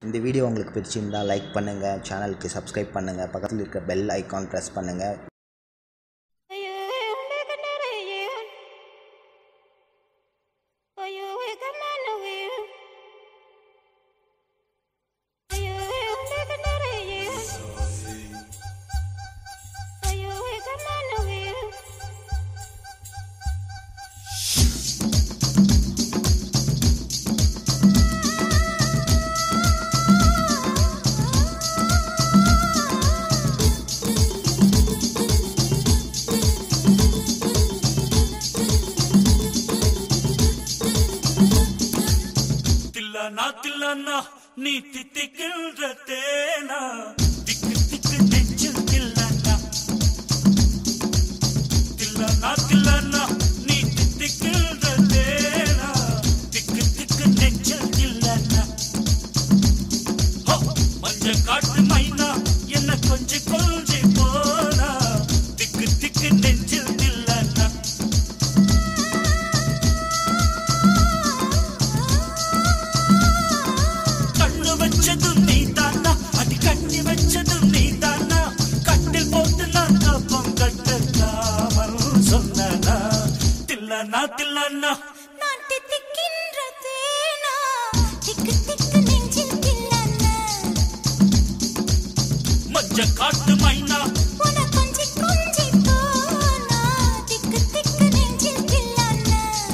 இந்த வீடியோ உங்களுக்கு பிடிச்சிருந்தா லைக் பண்ணுங்கள் சேனலுக்கு சப்ஸ்கிரைப் பண்ணுங்கள் பக்கத்தில் இருக்க பெல் ஐக்கான் ப்ரெஸ் பண்ணுங்கள் தில்லானா தில்லானா நீ தித்திக்கின்ற தேனா திக்கு திக்கு நெஞ்சில் தில்லானா தில்லானா தில்லானா நீ தித்திக்கின்ற தேனா திக்கு திக்கு நெஞ்சில் தில்லானா ஹோ, மஞ்ச காட்டு மைனா என்ன கொஞ்சி கொஞ்சி போனா திக்கு திக்கு நெஞ்சில் தில்லானா கண்ணு வச்சதும் நீ தானா அடி கண்ணி வச்சதும் நீ தானா கட்டில் போட்டு நான் கப்பம் கட்டலாமல் சொன்னா தில்லனா தில்லனா நான் தித்திக்கின்ற தேனா திக்கு திக்கு நெஞ்சில் தில்லன்ன மஞ்ச காட்டு மைனா உன கொஞ்சி கொஞ்சி போனா திக்கு திக்கு நெஞ்சில் தில்லன்ன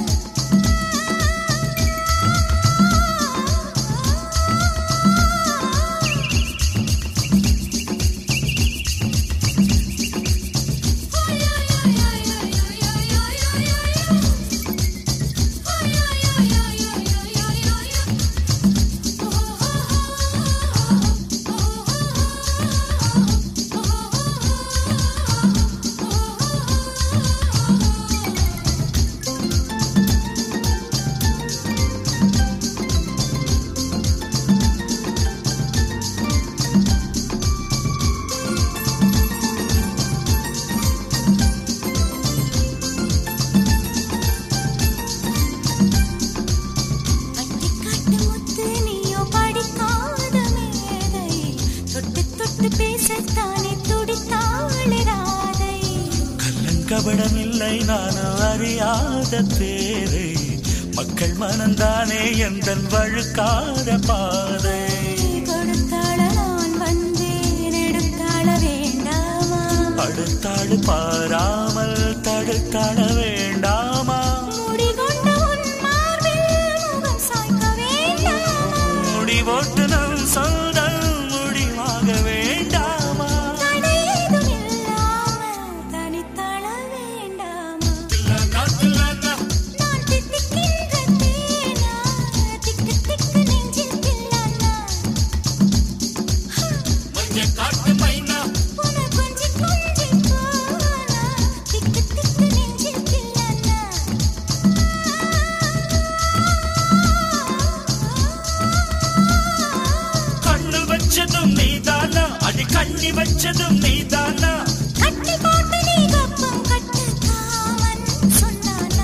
பட்டிக்காட்டு முத்து நீயோ படிக்காத மேதை தொட்டு தொட்டு பேசத்தானே துடித்தாளே ராதை கள்ளங்கபடமில்லை நானும் அறியாத பேரை மக்கள் மனந்தானே எந்த வழுக்காத பாதை கொடுத்தாள நான் வந்தேன் எடுத்தாள வேண்டாமா அடுத்தாடு பாராமல் தடுத்தாட வேண்டாமா முடிகொண்ட உன் மார்பில் முகம் சாய்க்க வேண்டாமா முடிவோட்டு நம் சொந்தம் முடிவாக வேண்டாமா தடை ஏதும் இல்லாமல் தனித்தாள வேண்டாமா தில்லனா, தில்லனா, நான் தித்திக்கின்ற தேனா திக்கு திக்கு நெஞ்சில் தில்லானா மஞ்ச காட்டு மைனா உன கொஞ்சி கொஞ்சி போனா திக்கு திக்கு நெஞ்சில் தில்லானா கண்ணு வச்சதும் நீதானா அடி கண்ணி வச்சதும் நீதானா கட்டி போட்டு நீ கப்பம் கட்டு காமன் சொன்னானா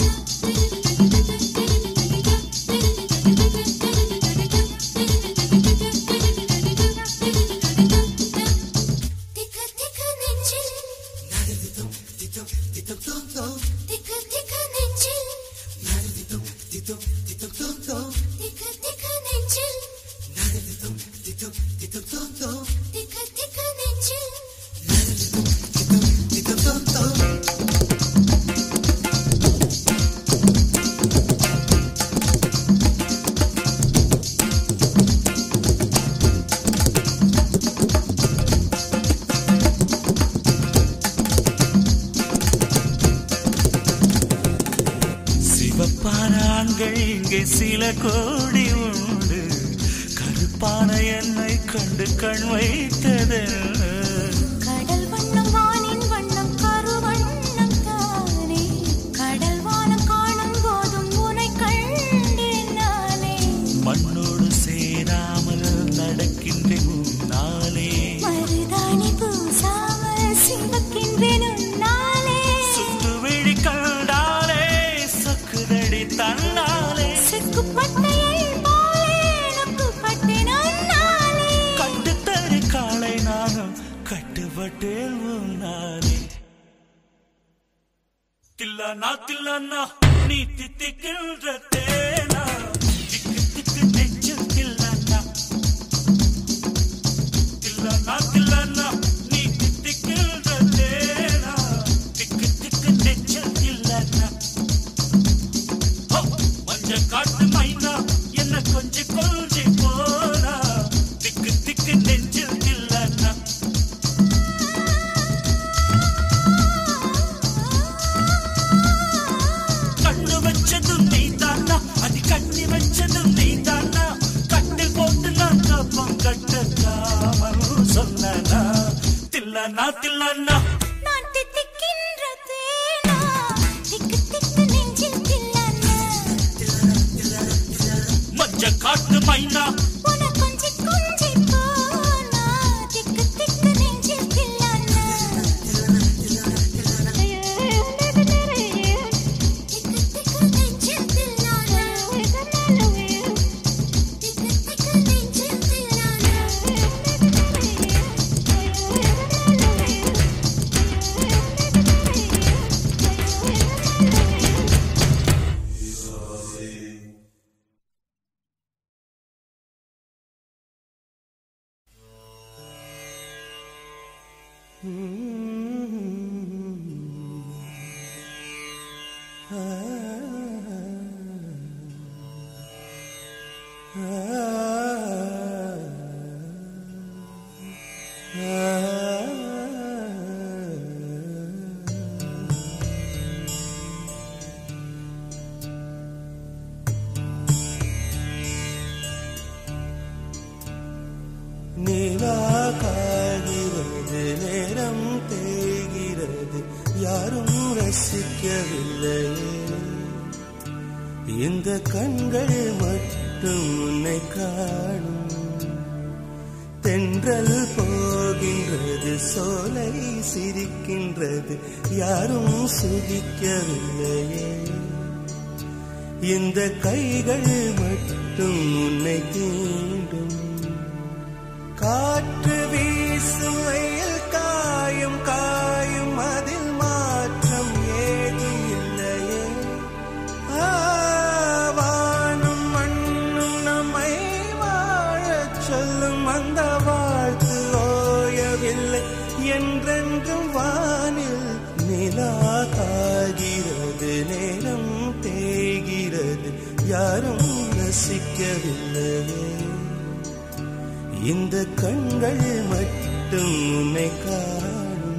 திக்கு திக்கு நெஞ்சில் திக்கு திக்கு நெஞ்சில் திக்கு திக்கு நெஞ்சில் திக்கு திக்கு நெஞ்சில் சிவப்பான ஆண்கள் இங்கே சில கோடி உண்டு கருப்பான என்னை கண்டு கண் வைத்தது கடல் வண்ணம் வானின் வண்ணம் கருவண்ணம் தானே கடல் வானம் காணும் போதும் உனை கண்டேன் நானே மண்ணோடு சேராமல் நடக்கின்றேன் உன்னாலே மருதாணி பூசாமல் சிவக்கின்றேன் உன்னாலே சுட்டு விழி கண்டாலே சக்குதடி தன்னாலே செக்குப்பட்டையை போலே நொக்குப்பட்டேன் நான் தில்லானா தில்லானா நீ தித்திக்கின்ற தேனா திக்கு திக்கு நெஞ்சில் தில்லானா தில்லானா தில்லானா நீ தித்திக்கின்ற தேனா திக்கு திக்கு நெஞ்சில் தில்லானா ஹோ, மஞ்ச காட்டு மைனா என்ன கொஞ்சி கொஞ்சி போனா திக்கு திக்கு நெஞ்சில் தில்லானா கண்ணு வச்சதும் நீ தானா அது கண்ணி வச்சதும் நீ தானா கட்டில் போட்டு நான் கப்பம் கட்டக்காமல் சொன்னா தில்லனா தில்லனா நான் தித்திக்கின்ற தேனா திக்கு திக்கு நெஞ்சில் தில்லானா மஞ்ச காட்டு மைனா உன கொஞ்சி கொஞ்சி போனா திக்கு திக்கு நெஞ்சில் தில்லானா திக்கு திக்கு நெஞ்சில் தில்லானா திக்கு திக்கு நெஞ்சில் தில்லானா நிலா காய்கிறது நேரம் தேய்கிறது யாரும் ரசிக்கவில்லையே இந்த கண்கள் மட்டும் உன்னை காணும் தென்றல் போகின்றது சோலை சிரிக்கின்றது யாரும் சுகிக்கவில்லையே இந்த கைகள் மட்டும் உன்னை தீண்டும் காற்று வீசும் வெயில் காயும் காயும் அதில் மாற்றம் ஏதும் இல்லையே ஆ, வானும் மண்ணும் நம்மை வாழச் சொல்லும் அந்த வாழ்த்து ஓயவில்லை என்றென்றும் வானில் நிலா காகிறது நேரம் தேய்கிறது யாரும் ரசிக்கவில்லையே இந்த கண்கள் மட்டும் உன்னை காணும்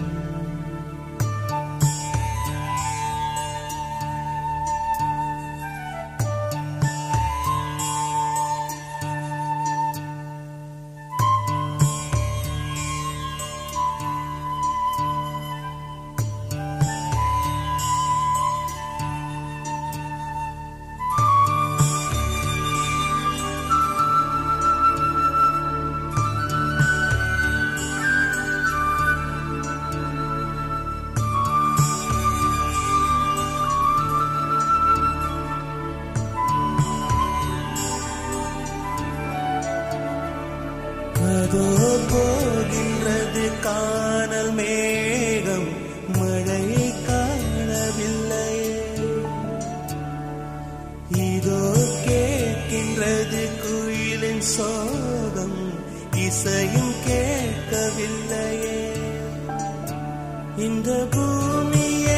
அதோ போகின்றது காணல் மேகம் மழை காணவில்லை இதோ கேட்கின்றது குயிலின் சோகம் இசையும் கேட்கவில்லையே இந்த பூமியே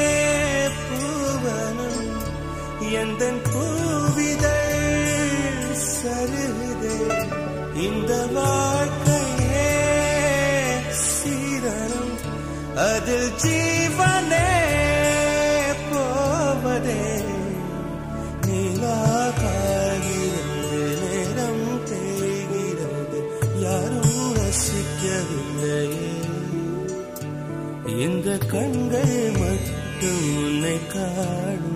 பூவனம் எந்த பூவிதழ் சருகுதே இந்த வாழ்க்கையே சீதனம் அதில் ஜீவனே போவதே நிலா காய்கிறது நேரம் தேய்கிறது யாரும் ரசிக்கவில்லையே இந்த கண்கள் மட்டும் உன்னை காணும்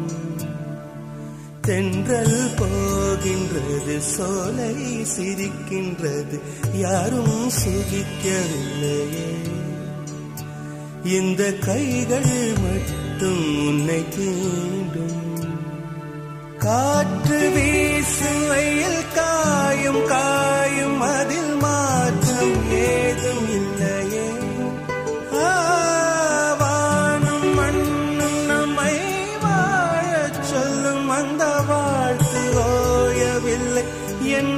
தென்றல் போகின்றது சோலை சிரிக்கின்றது யாரும் சுகிக்கவில்லையே இந்த கைகள் மட்டும் உன்னை தீண்டும் காற்று வீசும் வெயில் காயும் காயும் அதில் மாற்றம் ஏதும் இல்லையே ஆ, வானும் மண்ணும் நம்மை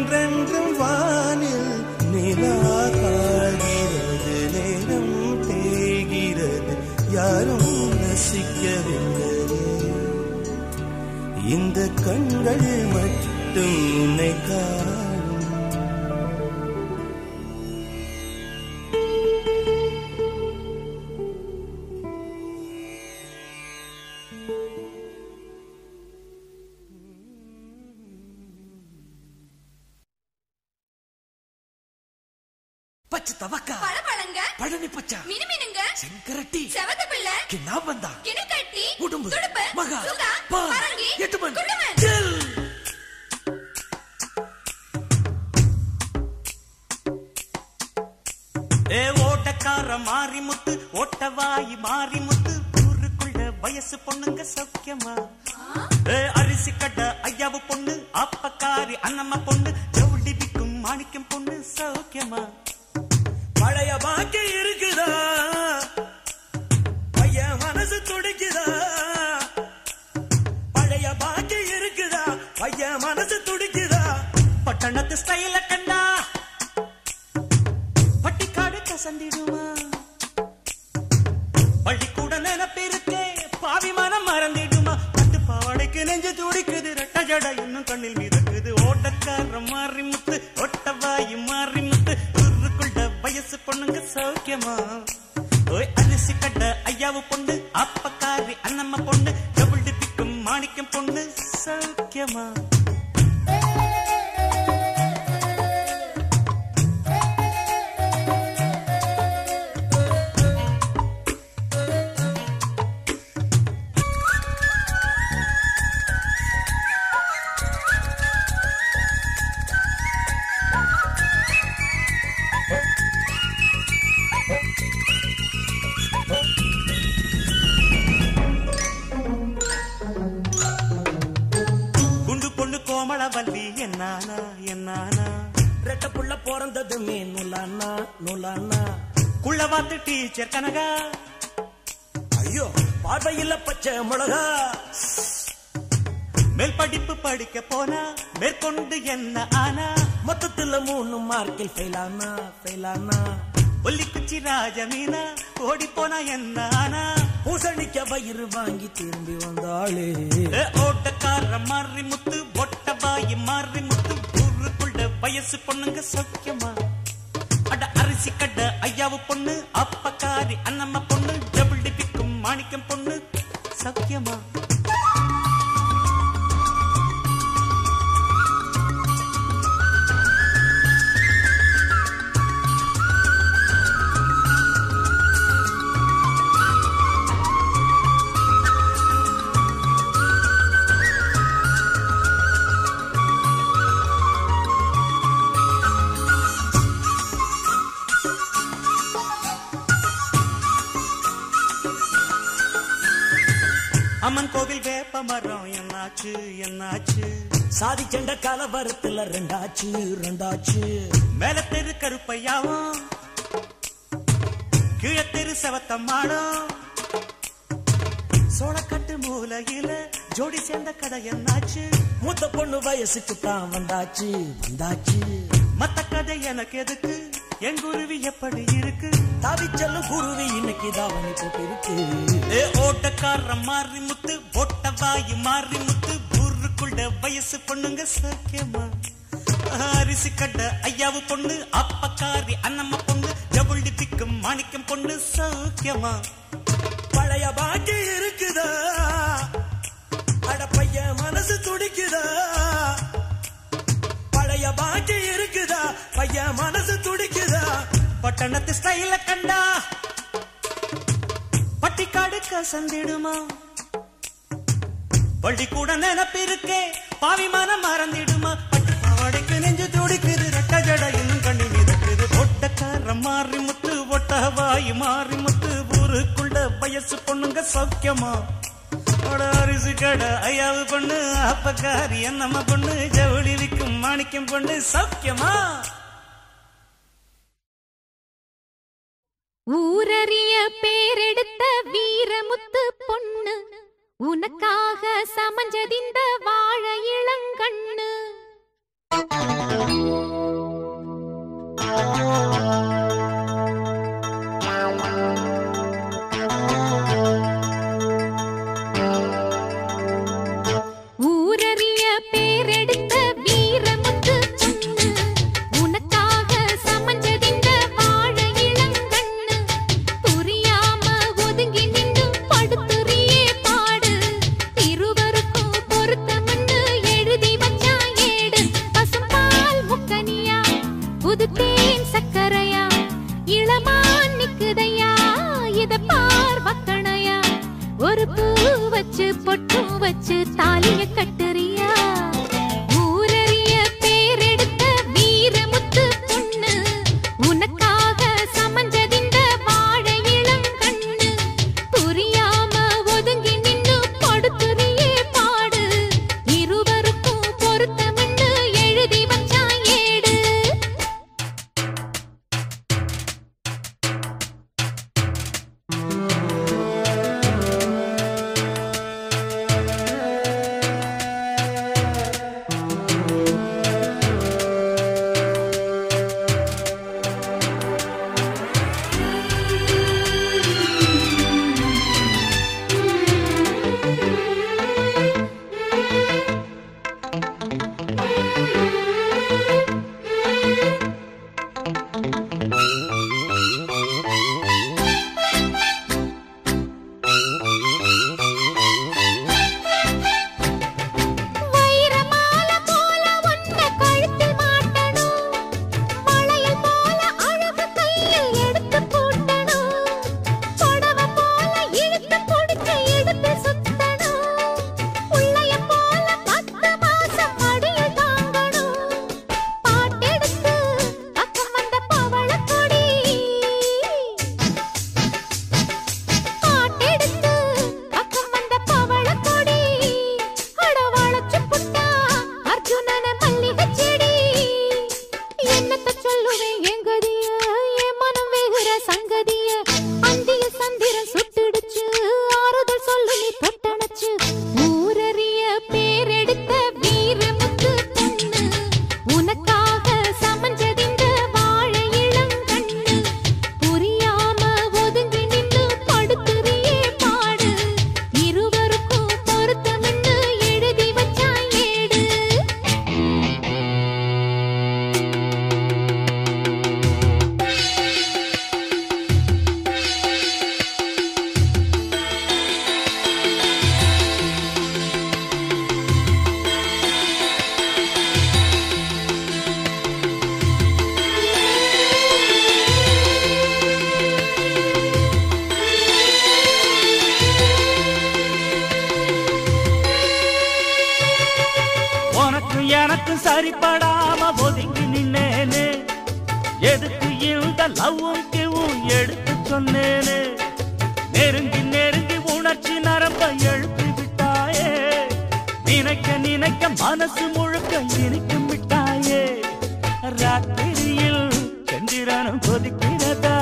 என்றென்றும் வானில் நிலா காய்கிறது நேரம் தேய்கிறது யாரும் ரசிக்கவில்லையே இந்த கண்கள் மட்டும் உன்னை காணும் பச்சை தவக்கா பழபழங்க பழனி பச்சா மினுமினுங்க செங்கரட்டி செவத்த பிள்ளை கிண்ணா வந்தா கிணக்கட்டி உடும்பு துடுப்பு மகா சுகா பா பரங்கி எட்டுமன் குண்டுமன் ஜெல் ஏ ஓட்டக்கார மாறி முத்து ஓட்டவாயி மாறி முத்து ஊருக்குள்ள வயசு பொண்ணுங்க சௌக்கியமா ஏ அரிசி கட்ட ஐயாவு பொண்ணு அப்பக்காரி அண்ணம்மா பொண்ணு ஜவுளி விக்கும் மாணிக்கம் பொண்ணு சௌக்கியமா பழைய பாக்கி இருக்குதா பையன் மனசு துடிக்குதா பழைய பாக்கி இருக்குதா பையன் மனசு துடிக்குதா பட்டணத்து ஸ்டைல கண்டா பட்டிக்காடு கசந்திடுமா பள்ளிக்கூட நினைப்பிருக்கே பாவி மனம் மறந்திடுமா பட்டு பாவாடைக்கு நெஞ்சு துடிக்குது ரெட்ட ஜட இன்னும் கண்ணில் மிதக்குது ஓட்டக்கார மாறி முத்து ஒட்டவாயி மாறி முத்து ஊருக்குள்ள வயசு பொண்ணுங்க சௌக்கியமா ஓய் அரிசி கட்ட ஐயாவு பொண்ணு அப்பக்காரி அண்ணம்மா பொண்ணு டபுள் டிப்பிக்கும் மாணிக்கம் பொண்ணு சௌக்கியமா குண்டு பொண்ணு கோமளவல்லி என்னானா என்னானா ரெட்ட புள்ள பிறந்ததுமே நுலானா நுலானா குள்ளவாத்து டீச்சர் கனகா ஐயோ பார்வையில பச்சை மிளகா மேல் படிப்பு படிக்க போனா மேற்கொண்டு என்ன ஆனா மொத்தத்துல மூணு மார்க்கில் ஃபெயிலானா ஃபெயிலானா ஒல்லிக்குச்சி ராஜமீனா ஓடி போனா என்ன ஆனா பூசணிக்க வயிறு வாங்கி திரும்பி வந்தாளே ஏ, ஓட்டக்கார மாறி முத்து ஒட்டவாயி மாறி முத்து ஊருக்குள்ள வயசு பொண்ணுங்க சௌக்கியமா அட அரிசி கட்ட ஐயாவு பொண்ணு அப்பக்காரி அண்ணம்மா பொண்ணு டபுள் டிப்பிக்கும் மாணிக்கம் பொண்ணு சௌக்கியமா அம்மன் கோவில் வேப்ப மரம் என்னாச்சு என்னாச்சு சாதி சண்ட கலவரத்துல ரெண்டாச்சு ரெண்டாச்சு மேல தெரு கருப்பையாவும் கீழத்தெரு செவத்தம்மாடும் சோளக்கட்டு மூலையில ஜோடி சேர்ந்த கதை என்னாச்சு மூத்த பொண்ணு வயசுக்கு தான் வந்தாச்சு வந்தாச்சு மத்த கதை எனக்கு எதுக்கு என் குருவி எப்படி இருக்கு தாவிச்செல்லும் குருவி இன்னைக்கு தாவணி போட்டிருக்கு ஏ ஓட்டக்கார மாறி முத்து ஒட்ட வாயு மாறி முத்து ஊருக்குள்ள வயசு பொண்ணுங்க சக்கியமா அரிசி கட்ட ஐயாவு பொண்ணு அப்பக்காரி அண்ணம்மா பொண்ணு டபுள் டிப்பிக்கும் மாணிக்கம் பொண்ணு சௌக்கியமா பழைய பாக்கி இருக்குதா அட பையன் மனசு துடிக்குதா பழைய பாக்கி இருக்குதா பையன் மனசு துடிக்குதா பட்டணத்து ஸ்டைல கண்டா பட்டிக்காடு கசந்திடுமா பள்ளிக்கூட நினப்பிருக்கே பாவி மனம் மறந்திடுமா பட்டு பாவாடைக்கு நெஞ்சு துடிக்குது ரெட்ட ஜட இன்னும் கண்ணி மிதக்குது ஒட்டக்கார மாறி முத்து ஒட்ட வாய் மாறி முத்து ஊருக்குள்ள வயசு பொண்ணுங்க சௌக்கியமா அட அரிசி கடை ஐயாவு பொண்ணு அப்பக்காரி என்னம்மா பொண்ணு ஜவுளி விக்கும் மாணிக்கம் பொண்ணு சௌக்கியமா ஊரறிய பேரெடுத்த வீரமுத்து பொண்ணு உனக்காக சமஞ்சதிந்த வாழ இளங்கண்ணு புது தேன் சக்கரையா இளமான் நிக்குதையா இத பார் வக்கணையா ஒரு பூ வச்சு பொட்டும் வச்சு தாலிய கட்டுறியா ஊரறிய பேரெடுத்த வீரமுத்து பொண்ணு உனக்காக சமஞ்சதிந்த வாழை இளங்கண்ணு புரியாம ஒதுங்கி நின்னு படுத்துறியே பாடு இருவருக்கும் பொருத்தமின்னு எழுதி வச்சான் ஏடு வைரமால போல ஒன்ன கழுத்தில் மாட்டணும் வளையல் போல அழகு கையில் எடுத்து போட்டணும் புடவ போல இழுத்து பிடிச்சு எடுத்து சுத்தணும் உள்ளைய போல பத்து மாசம் மடியில் தாங்கணும் பாட்டெடுத்து பக்கம் வந்த பவளக்கொடி பாட்டெடுத்து பக்கம் வந்த பவளக்கொடி அட வளைச்சு புட்டா அர்ஜுனன மல்லிகை செடி என்னத்த சொல்லுவேன் எங்கதிய என் மனம் வேகுற சங்கதிய அந்திய சந்திரன் சுட்டுடுச்சு ஆறுதல் சொல்லு நீ தொட்டணச்சு ஊரறிய பேரெடுத்த வீரமுத்து பொண்ணு உனக்காக சமஞ்சதிந்த வாழை இளங்கண்ணு புரியாம ஒதுங்கி நின்னு படுத்துறியே பாடு இருவருக்கும் பொருத்தமின்னு எழுதி வச்சான் ஏடு உனக்கும் எனக்கும் சரிப்படாம ஒதுங்கி நின்னேனே எதுக்கு இந்த லவ்வும் கிவும் எடுத்து சொன்னேனே நெருங்கி நெருங்கி உணர்ச்சி நரம்ப எழுப்பி விட்டாயே நினைக்க நினைக்க மனசு முழுக்க இனிக்கும் விட்டாயே ராத்திரியில் சந்திரனும் கொதிக்கிறதா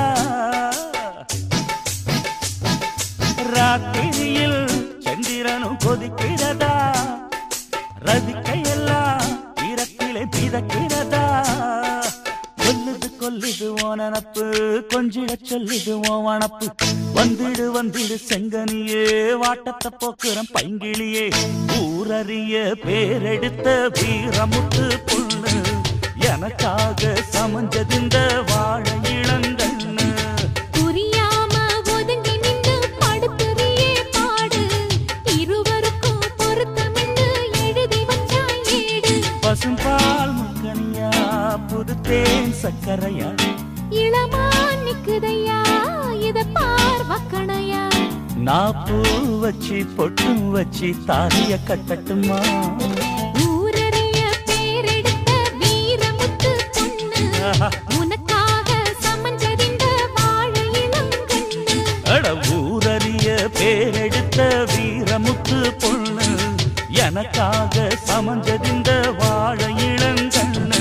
ராத்திரியில் சந்திரனும் கொதிக்கிறதா ரதிக்கையெல்லாம் ஈரத்திலே பிதக்கிறதா கொல்லுது கொல்லுது ஓ நனப்பு கொஞ்சிட சொல்லுது ஓ வனப்பு வந்திடு வந்திடு செங்கனியே வாட்டத்தை போக்குறம் பைங்கிளியே ஊரறிய பேரெடுத்த வீரமுத்து பொண்ணு எனக்காக சமஞ்சதிந்த வாழ இளங்கண்ணு புரியாம ஒதுங்கி நின்னு படுத்துறியே பாடு இருவருக்கும் பொருத்தமின்னு எழுதி வச்சான் ஏடு பசும்பால் முக்கனியா புது தேன் சக்கரையா இளமான் நிக்குதையா இத பார் வக்கணையா நான் பூ வச்சு பொட்டும் வச்சு தாலிய கட்டட்டுமா ஊரறிய பேரெடுத்த வீரமுத்து பொண்ணு உனக்காக சமஞ்சதிந்த வாழை இளங்கண்ணு அட ஊரறிய பேரெடுத்த வீரமுத்து பொண்ணு எனக்காக சமஞ்சதிந்த வாழ இளங்கண்ணு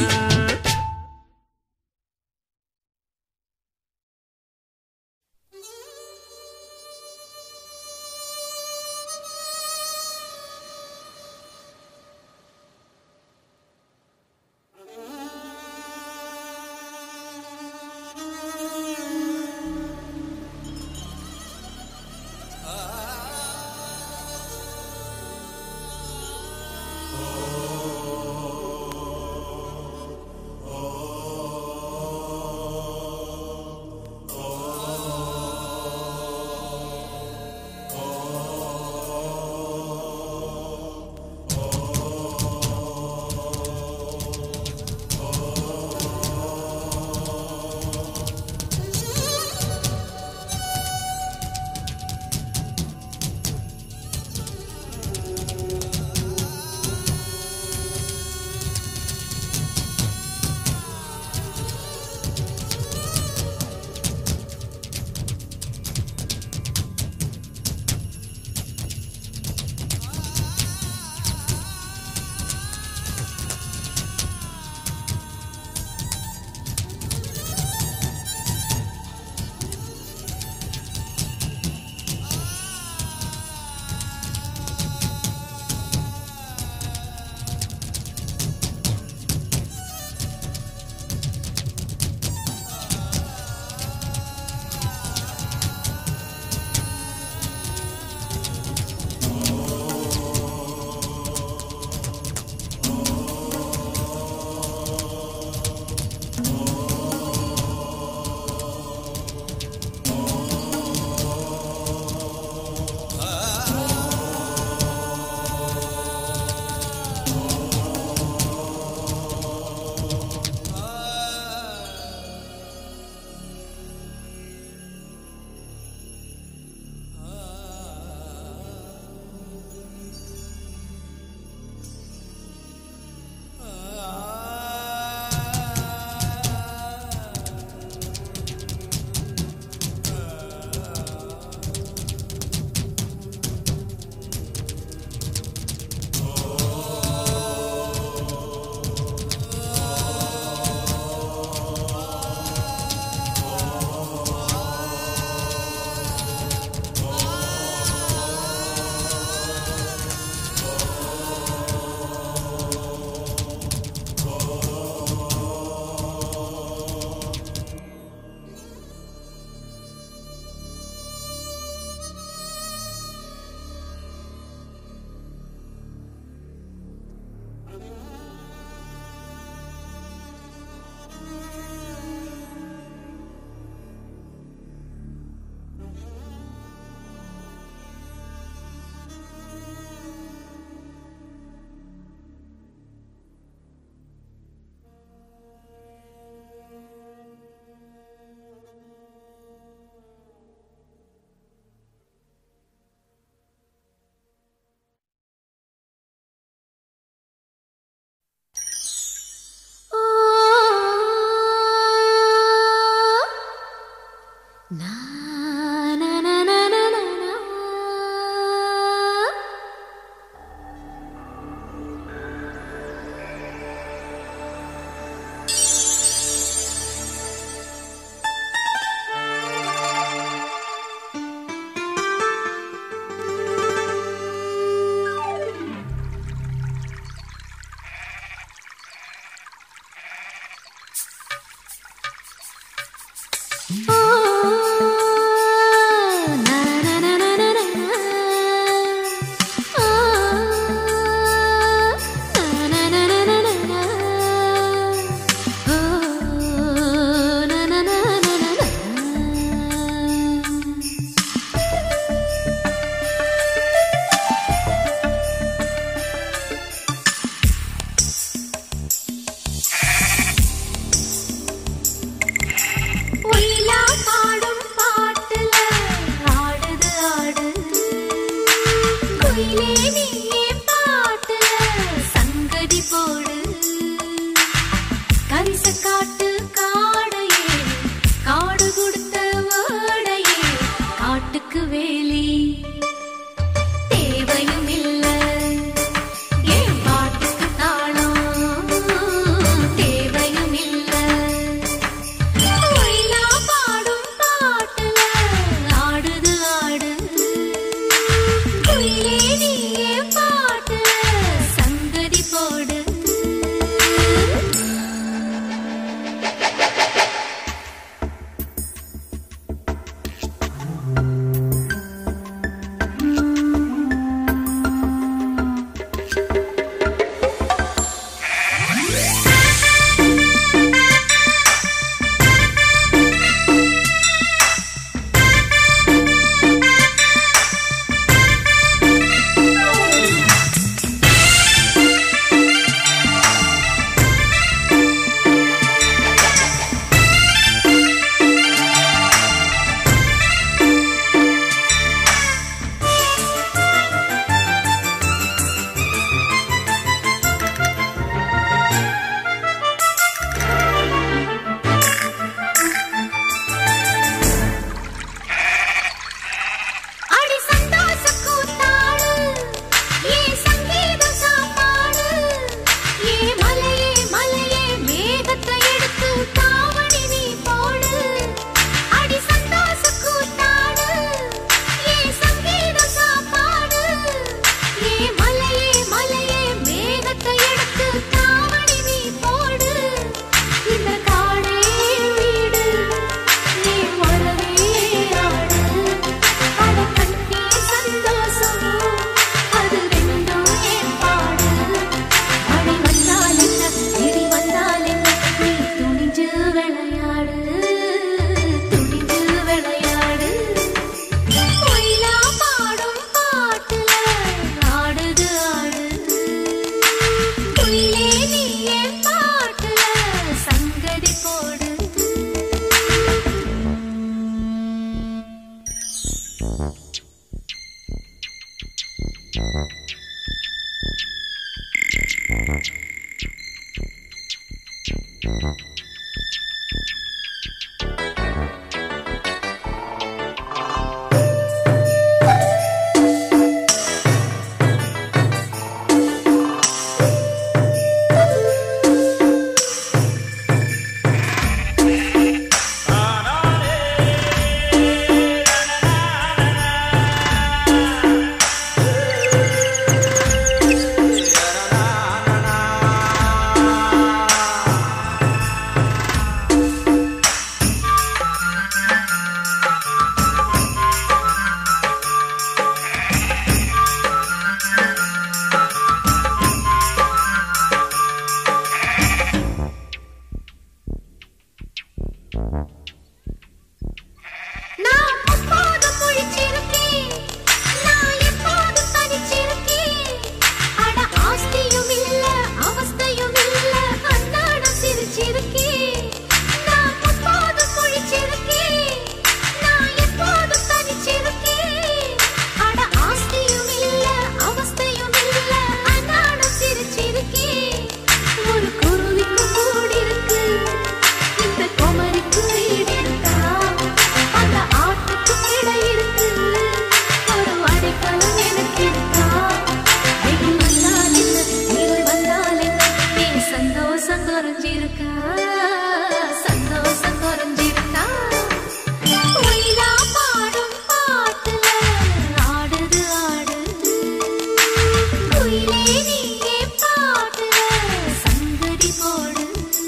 நான் எப்போதும் முழிச்சிருக்கேன் நான் எப்போதும் தனிச்சிருக்கேன் அட ஆஸ்தியும் இல்ல அவஸ்தையும் இல்ல அன்னாடம் சிரிச்சிருக்கேன் நான் எப்போதும் முழிச்சிருக்கேன் நான் எப்போதும் தனிச்சிருக்கேன் அட ஆஸ்தியும் இல்ல அவஸ்தையும் இல்ல அன்னாடம் சிரிச்சிருக்கேன் ஒரு குருவிக்கு கூடி இருக்கு இந்த குமரிக்கு வீடு இருக்கா அந்த ஆட்டுக்கு கிடை இருக்கு ஒரு அடைக்கலம் எனக்கு இருக்கா வெயில் வந்தால் என்ன இருள் வந்தால் என்ன என் சந்தோஷம் குறைஞ்சிருக்கா சந்தோஷம் குறைஞ்சிருக்கா ஒயிலா பாடும் பாட்டுல ஆடுது ஆடுது குயிலே நீயே பாட்டுல சங்கடி போடு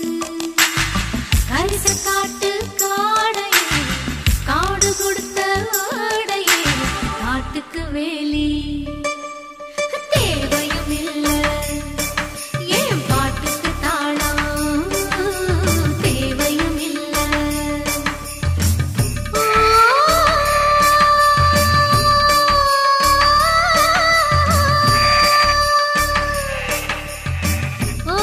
கரிச காட்டு காடையே காடு கொடுத்த ஆடையே காட்டுக்கு வேலி தேவையும் இல்ல ஏன் பாட்டுக்கு தாளம் தேவையும் இல்ல ஓ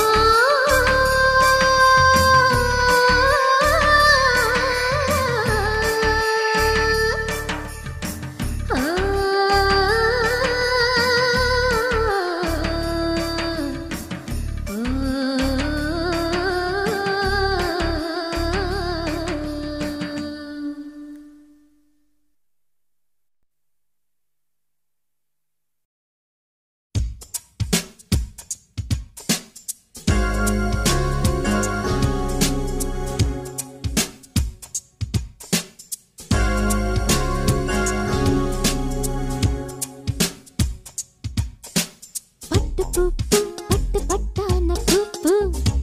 பட்டு பூ பூ பட்டு பட்டான பூ பூ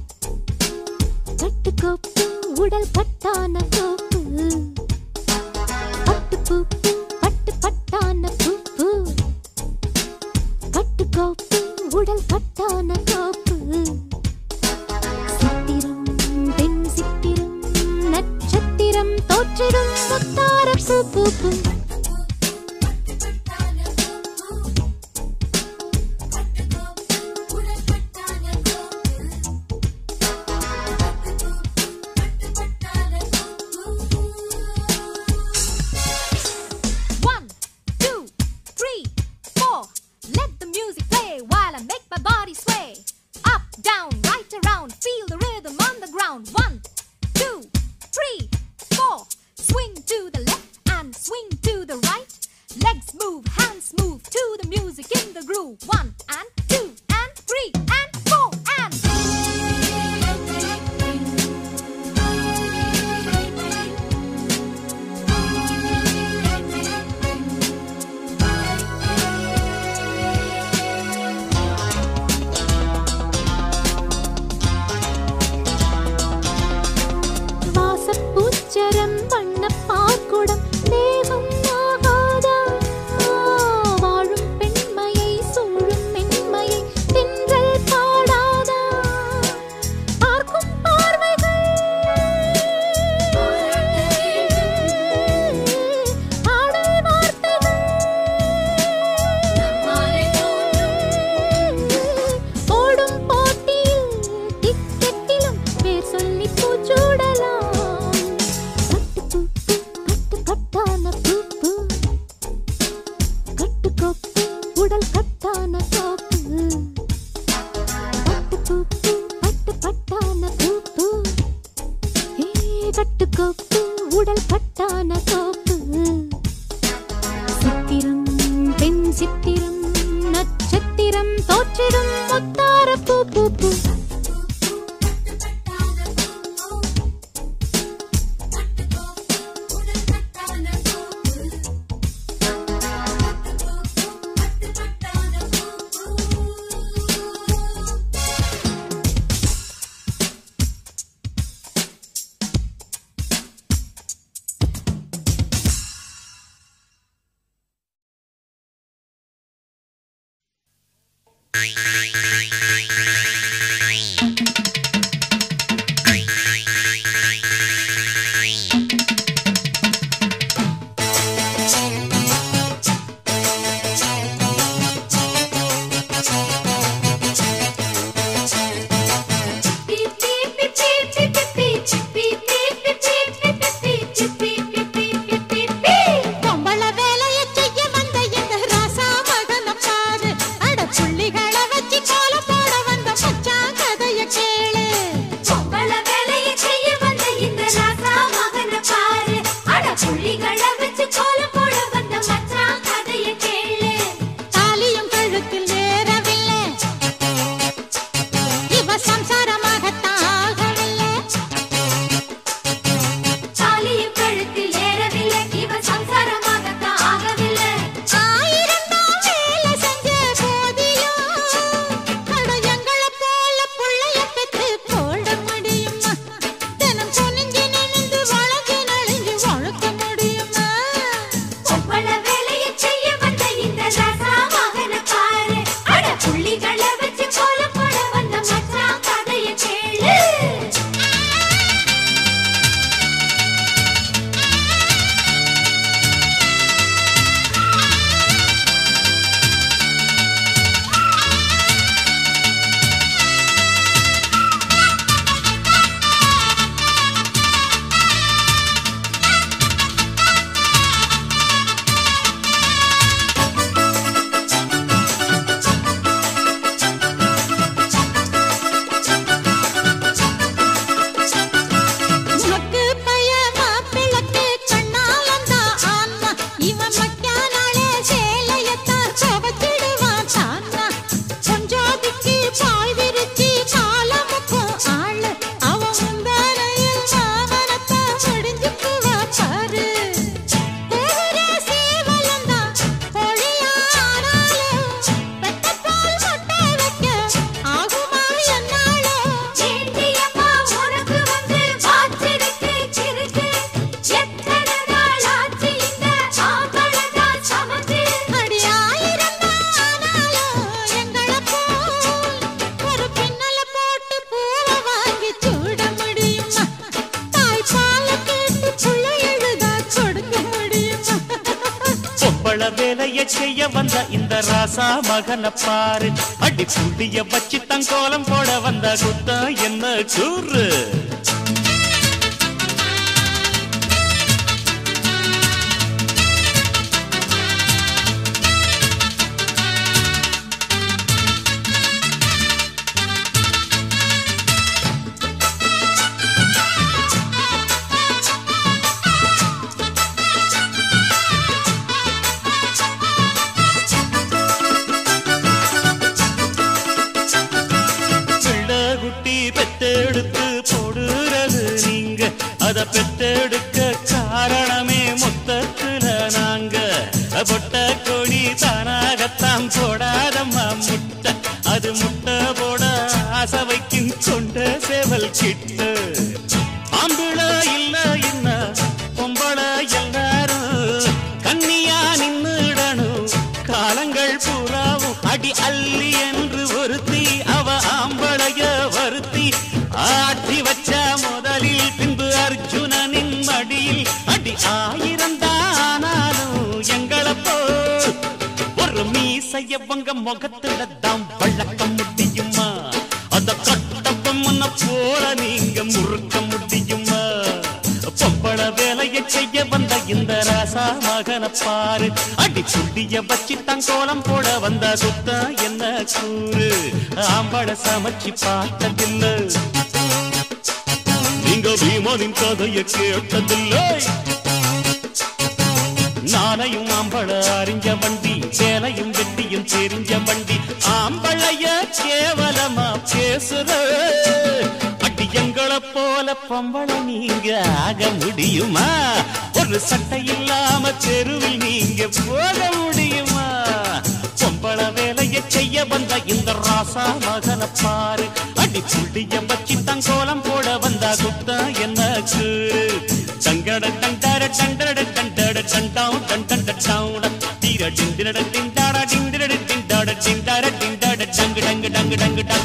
கட்டு கோப்பு உடல் கட்டான கோப்பு பட்டு பூ பூ பட்டு பட்டான பூ பூ கட்டு கோப்பு உடல் கட்டான கோப்பு சித்திரம் பெண் சித்திரம் நட்சத்திரம் தோற்றிடும் முத்தார பூ பூ பூ One, two, three, four. Let the music play while I make my body sway. Up, down, right around, feel the rhythm on the ground. One, two, three, four. Swing to the left and swing to the right. Legs move, hands move to the music in the groove. One and two and three and four and. வாசப்பூச்சரம் வண்ண பார்க்குடம் தேகம் ஆகாதா வாழும் பெண்மையை சூழும் மென்மையை தென்றல் பாடாதா பார்க்கும் பார்வைகள் ஆடல் வார்த்தைகள் ஓடும் போட்டியில் டிக்கெட்டிலும் பேர் சொல்லி பூச்சூடலாம் கட்டு பூ கட்டு கட்டான பூ பூ கட்டு கோப்பு உடல் கட்டான கோப்பு பட்டு பூ பட்டு பட்டான பூ பூ உடல் கட்டான தோப்பு சித்திரம் பெண் சித்திரம் நட்சத்திரம் தோற்றிடும் முத்தார பூ பூ பூ பொம்பள வேலைய செய்ய வந்த இந்த ராசா மகன பாரு அட புள்ளிகளை வச்சு கோல போட வந்த மச்சான் கதைய கேளு பொம்பள வேலையை செய்ய வந்த இந்த ராசா மகன பாரு அட புள்ளிகளை வச்சு கோலம் போட வந்த மச்சான் கதைய கேளு தாலியும் கழுத்தில் ஏறவில்லை இவ சம்சாரமாகத்தான் ஆகவில்லை சாலியும் கழுத்தில் ஏறவில்லை இவ சம்சாரமாகத்தான் ஆகவில்லை ஆயிரம் தான் வேலை செஞ்ச போதிலும் அட எங்களை போல புள்ளைய பெற்று போட முடியுமா தினம் குனிஞ்சு நிமிந்து வளைஞ்சு நெளிஞ்சு வழுக்க முடியுமா பொம்பள வேலையை செய்ய வந்த இந்த ராசா மகன பாரு அட புள்ளிகளை வச்சு கோலம் போட வந்த மச்சான் கதைய கேளு உனக்கு பய மாப்பிளக்கு கண்ணாலந்தான் ஆன்மா இவன் மக்கானாலே சேலையத்தான் சுவச்சிடுவான் தானா கொஞ்சாதிக்கு பாய் விரிச்சி காலமுக்கும் ஆளு அவன் முந்தானையில் மாமனத்தான் முடிஞ்சுக்குவா பாரு ஊரே சேவலந்தான் பொழியானாலும் பெத்தப்பால் முட்டை வைக்க ஆகுமா என்னாலும் ஏண்டியம்மா உனக்கு வந்து வாச்சிருக்கு சிறுக்கு எத்தனை நாள் ஆச்சு இந்த ஆம்பளதான் சமந்து அடி ஆயிரம் ஆனாலும் எங்களை போல் ஒரு பின்னல போட்டு பூவை வாங்கி சூட முடியுமா தாய் பால கேட்டு புள்ள எழுதா கொடுக்க முடியுமா பொம்பள வேலைய செய்ய வந்த இந்த ராசா மகன பாரு அடி புள்ளிய வச்சு தங்கோலம் போட வந்த குத்தா என்ன கூறு பிள்ளை குட்டி பெத்தெடுத்து போடுறது நீங்க அத பெத்தெடுக்க காரணமே மொத்தத்துல நாங்க பொட்ட கொடி தானாகத்தான் போடாதம்மா முட்டை அது முட்டை போட ஆசை வைக்கும் கொண்ட சேவல் கிட்ட ஆம்பிள இல்ல என்ன பொம்பள எல்லாரும் கன்னியா நின்னுடணும் காலங்கள் பூராவும் அடி அள்ளி என்று ஒருத்தி அவ ஆம்பளைய வருத்தி ஆட்டி வச்ச முதலில் பின்பு அர்ஜுனனின் மடியில் அடி ஆயிரம் தானாலும் எங்களை போ ஒரு மீசையவங்க முகத்துல தான் வழக்க முடியுமா அத கட்டப்பம் போல நீங்க முறுக்க முடியுமா பொம்பள வேலையை செய்ய வந்த இந்த ராசா மகன பாரு அடி புள்ளிய வச்சு தங்கோலம் போட வந்த சுத்த என்ன கூறு ஆம்பள சமைச்சு பார்த்ததில்லை நீங்க பீம மாமனின் கதைய கேட்டதில்லை நானையும் ஆம்பள அறிஞ்ச வண்டி சேலையும் வெட்டியும் தெரிஞ்ச வண்டி ஆம்பளைய கேவலமா பேசுற அடி எங்களை போல பொம்பளை நீங்க ஆக முடியுமா ஒரு சட்டை இல்லாம தெருவில் நீங்க போக முடியுமா பொம்பளை வேலையை செய்ய வந்த இந்த ராசா மகனை பாரு அடி புள்ளிய வச்சு தங்கோலம் போட வந்தா குத்தா என்ன கூறு டங்கட டண்டட டண்டட டண்டட டண்டாம் டண்டட டவுட தீர டிண்டிட டிண்டாட டிண்டிட டிண்டாட டிண்டாட டிண்டாட டங்கு டங்கு டங்கு டங்கு டங்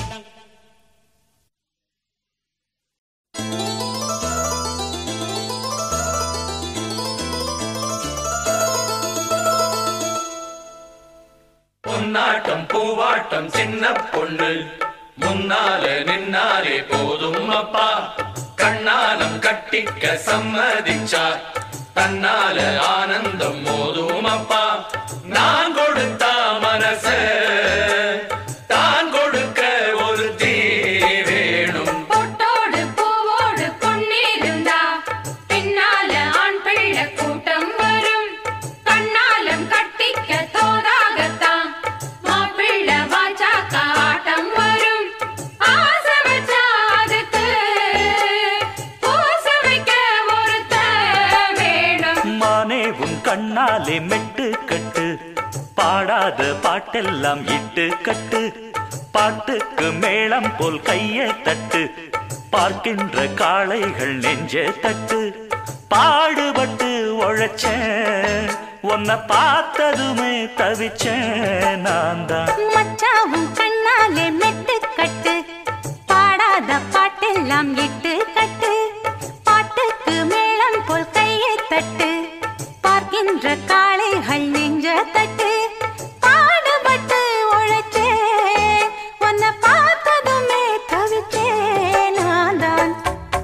பொன்னாட்டம் பூவாட்டம் சின்ன பொண்ணு முன்னால நின்னாலே போதும் அப்பா கண்ணாலம் கட்டிக்க சம்மதிச்சார் தன்னால ஆனந்தம் மோதும் அப்பா நான் கொடுத்த மனச தான் கொடுக்க ஒரு தீ வேணும் பொட்டோடு பூவோடு பொன்னிருந்தா பின்னால ஆண் பிள்ளை கூட்டம் வரும் கண்ணாலம் கட்டிக்க தோதாகத்தான் மாப்பிள்ளை வாச்சாக்க ஆட்டம் வரும் ஆசை வச்சா அதுக்கு பூச வைக்க ஒருத்த வேணும் மானே உன் கண்ணாலே மெட்டு கட்டு பாடாத பாட்டெல்லாம் இட்டு கட்டு பாட்டுக்கு மேளம் போல் கைய தட்டு பார்க்கின்ற காளைகள் நெஞ்ச தட்டு பாடுபட்டு உழைச்சேன் உன்னை பார்த்ததுமே தவிச்சேன் நான் தான் மச்சாவும் கண்ணாலே மெட்டு கட்டு பாடாத பாட்டெல்லாம் இட்டு கட்டு பாட்டுக்கு மேளம் போல் கையை தட்டு பார்க்கின்ற காளைகள் நெஞ்ச தட்டு பாடுபட்டு உழைச்சே உன்னை பார்த்ததுமே தவிச்சே நான் தான்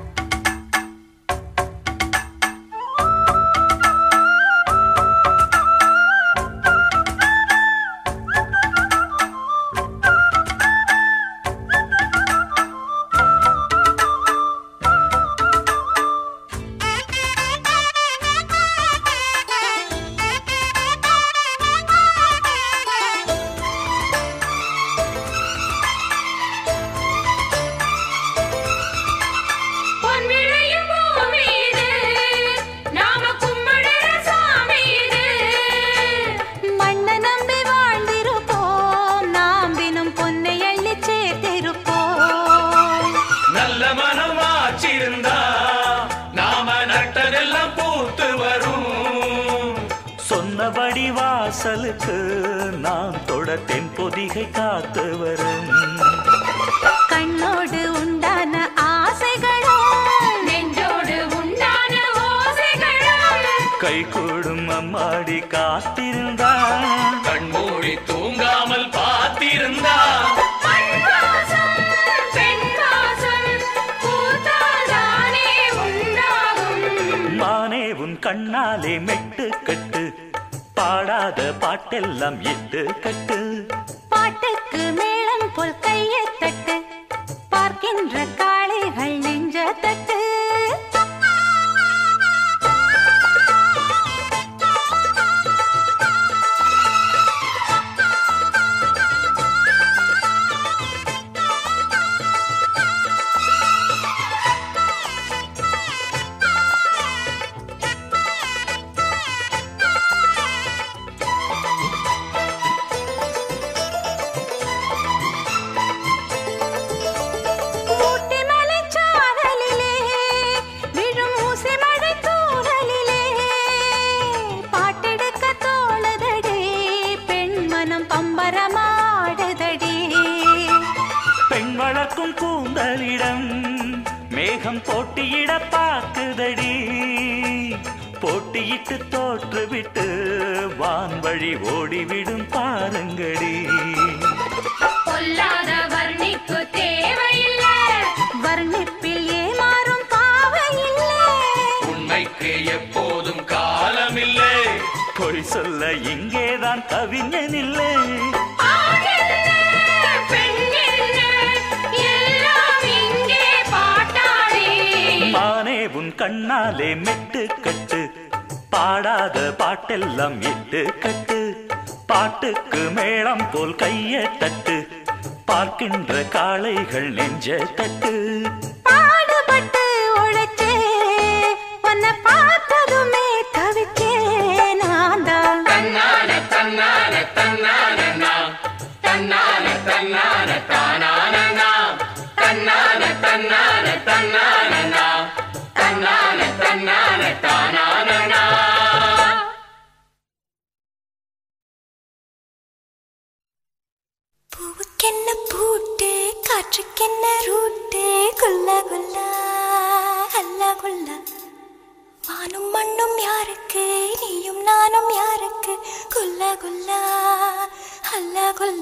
பொன் விளையும் பூமி இது நாம கும்பிடுற சாமி இது மண்ணை நம்பி வாழ்ந்திருப்போம் நாம் தினம் பொன்னை அள்ளி சேர்த்திருப்போம் நல்ல மனம் ஆச்சிருந்தா நாம நட்டதெல்லாம் பூத்து வரும் சொன்னபடி வாசலுக்கு நாம் தொட தென் பொதிகை காத்து வரும் கண்ணோடு உண்டான ஆசைகளும் நெஞ்சோடு உண்டான ஓசைகளும் கை கூடும் அம்மாடி காத்திருந்தான் கண்மூடி தூங்காமல் பார்த்திருந்தா மண் வாசம், பெண் வாசம், பூத்தால்தானே உண்டாகும். மானே உன் கண்ணாலே மெட்டு கட்டு பாடாத பாட்டெல்லாம் இட்டு கட்டு பாட்டுக்கு மேளம் போல் கையை தட்டு பார்க்கின்ற காளைகள் நெஞ்ச தட்டு ஊட்டி மலைச்சாரலிலே விழும் ஊசி மழை தூறலிலே பாட்டெடுக்க தோணுதடி பெண் மனம் பம்பரமாடுதடி பெண் வளர்க்கும் கூந்தலிடம் மேகம் போட்டியிட பார்க்குதடி போட்டியிட்டு தோற்றுவிட்டு வான்வழி ஓடிவிடும் பாருங்கடி பொல்லாத வர்ணிக்கு தேவையில்லை வர்ணிப்பில் ஏமாறும் பாவையில்லை உண்மைக்கு எப்போதும் காலமில்லை பொய் சொல்ல இங்கேதான் கவிஞனில்லை ஆண் என்ன, பெண் என்ன, எல்லாம் இங்கே பாட்டாளி மானே உன் உன் கண்ணாலே மெட்டு கட்டு பாடாத பாட்டெல்லாம் இட்டு கட்டு பாட்டுக்கு மேளம் போல் கைய தட்டு பார்க்கின்ற காளைகள் நெஞ்ச தட்டு பாடுபட்டு உழைச்சே உன்னை பார்த்ததுமே தவிச்சே நான் தான் தன்னான தன்னான தன்னானா தன்னான தன்னான தானானா தன்னான தன்னான தன்னானா தன்னான தன்னான தானானா பூவுக்கென்ன பூட்டு காற்றுக்கென்ன ரூட்டு குல்ல குல்ல அல்ல குல்ல வானும் மண்ணும் யாருக்கு நீயும் நானும் யாருக்கு குல்ல குல்ல அல்ல குல்ல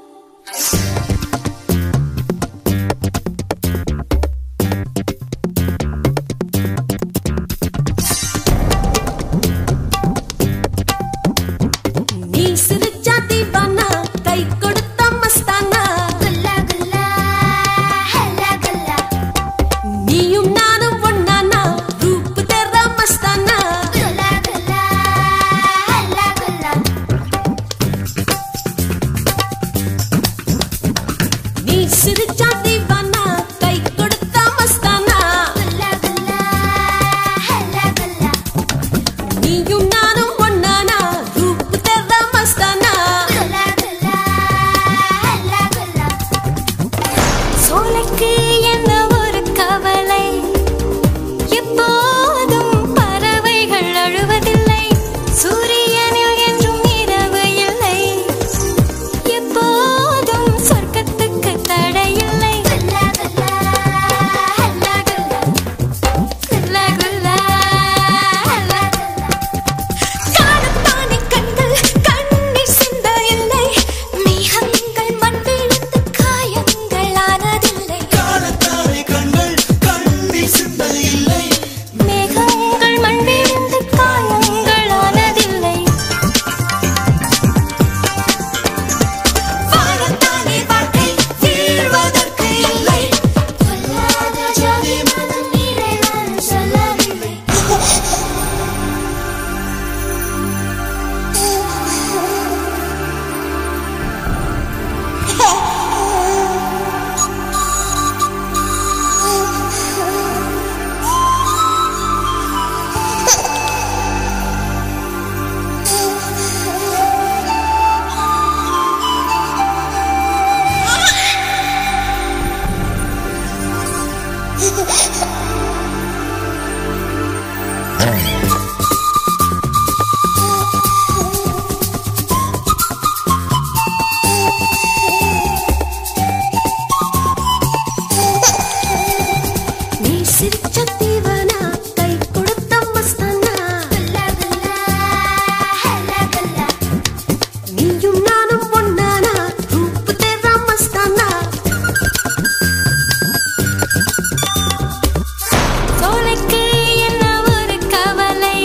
நீ சிரிச்சா தீவானா கை கொடுத்த மஸ்தானா குல்ல குல்ல ஹல்ல குல்ல நீயும் நானும் ஒன்னானா ரூப் தெர மஸ்தானா குல்ல குல்ல ஹல்ல குல்ல நீ சிரிச்சா தீவானா கை கொடுத்த மஸ்தானா குல்ல குல்ல ஹல்ல குல்ல நீயும் நானும் ஒன்னானா ரூப் தெர மஸ்தானா குல்ல குல்ல ஹல்ல குல்ல சோலைக்கு என்ன ஒரு கவலை எப்போதும் பறவைகள் அழுவதில்லை சூரியனில் என்றும் இரவு இல்லை எப்போதும் சொர்க்கத்துக்கு தடையில்லை குல்ல குல்ல ஹல்ல குல்ல குல்ல குல்ல அல்ல. காணத்தானே கண்கள் கண்ணீர் சிந்த இல்லை மேகங்கள் மண் விழுந்து காயங்கள் ஆனதில்லை காணத்தானே கண்கள் கண்ணி சிந்த இல்லை மேகங்கள் மண் விழுந்து காயங்கள் ஆனதில்லை வாழத்தானே வாழ்க்கை வீழ்வதற்கு இல்லை பொல்லாத ஜாதி மதம் நீரை நான் சொல்லவில்லை நீ சிரிச்ச தீவனா கை கொடுத்த மஸ்தானா குல்ல குல்ல ஹல்ல குல்ல நீயும் நானும் ஒன்னானா ரூப் தெர மஸ்தானா சோலைக்கு என்ன ஒரு கவலை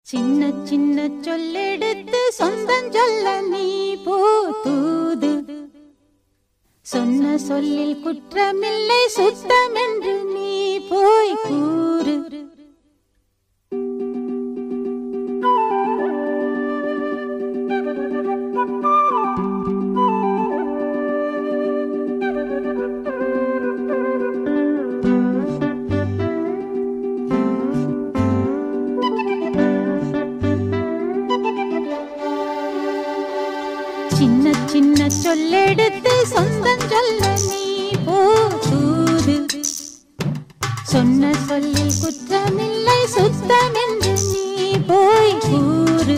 சின்ன சின்ன சொல்லெடுத்து சொந்தம் சொல்ல நீ போதூது சொன்ன சொல்லில் குற்றமில்லை சுத்தமென்று நீ போய் கூறு சின்ன சின்ன சொல்லெடுத்து சொந்தம் சொல்ல நீ போதூது சொன்ன சொல்லில் குற்றமில்லை சுத்தமென்று நீ போய் கூறு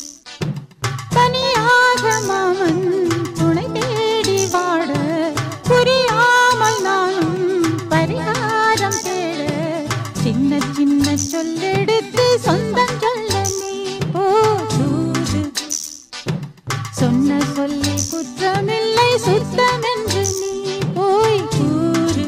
தனியாக மாமன் துணை தேடி வாட புரியாமல் நானும் பரிகாரம் தேட சின்ன சின்ன சொல்லெடுத்து சொந்தம் சொல்ல நீ போதூது சொன்ன சொல்லி குற்றமில்லை சுத்தமென்று நீ போய் கூறு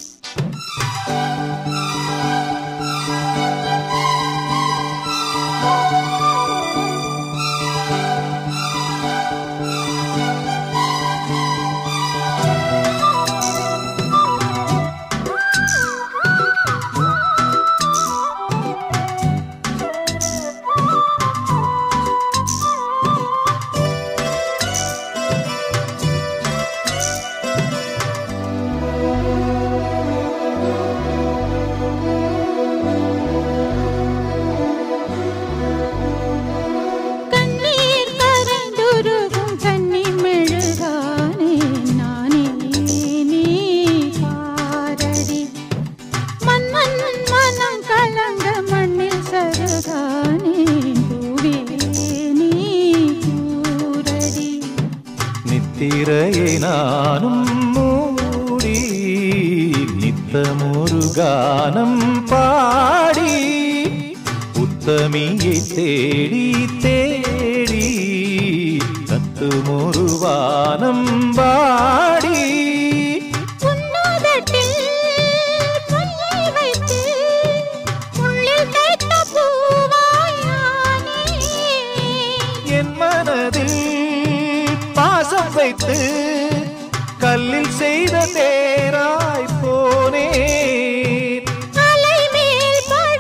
கண்ணீர் கரைந்துருகும் கன்னி மெழுகானே நானே நீ பாரடி மன்னன் மனம் கலங்க மண்ணில் சருகானே பூவே நீ கூரடி நித்திரையை நானும் மூடி நித்தமொரு கானம் பாடி உத்தமியை தேடி தேடி கத்துமொரு வானம் பாடி உன்னோதட்டில் பொன்னை வைத்து உள்ளில் தைத்த பூவாயானே என் மனதில் பாசம் வைத்து கல்லில் செய்த தேராய் போனே அலை மேல்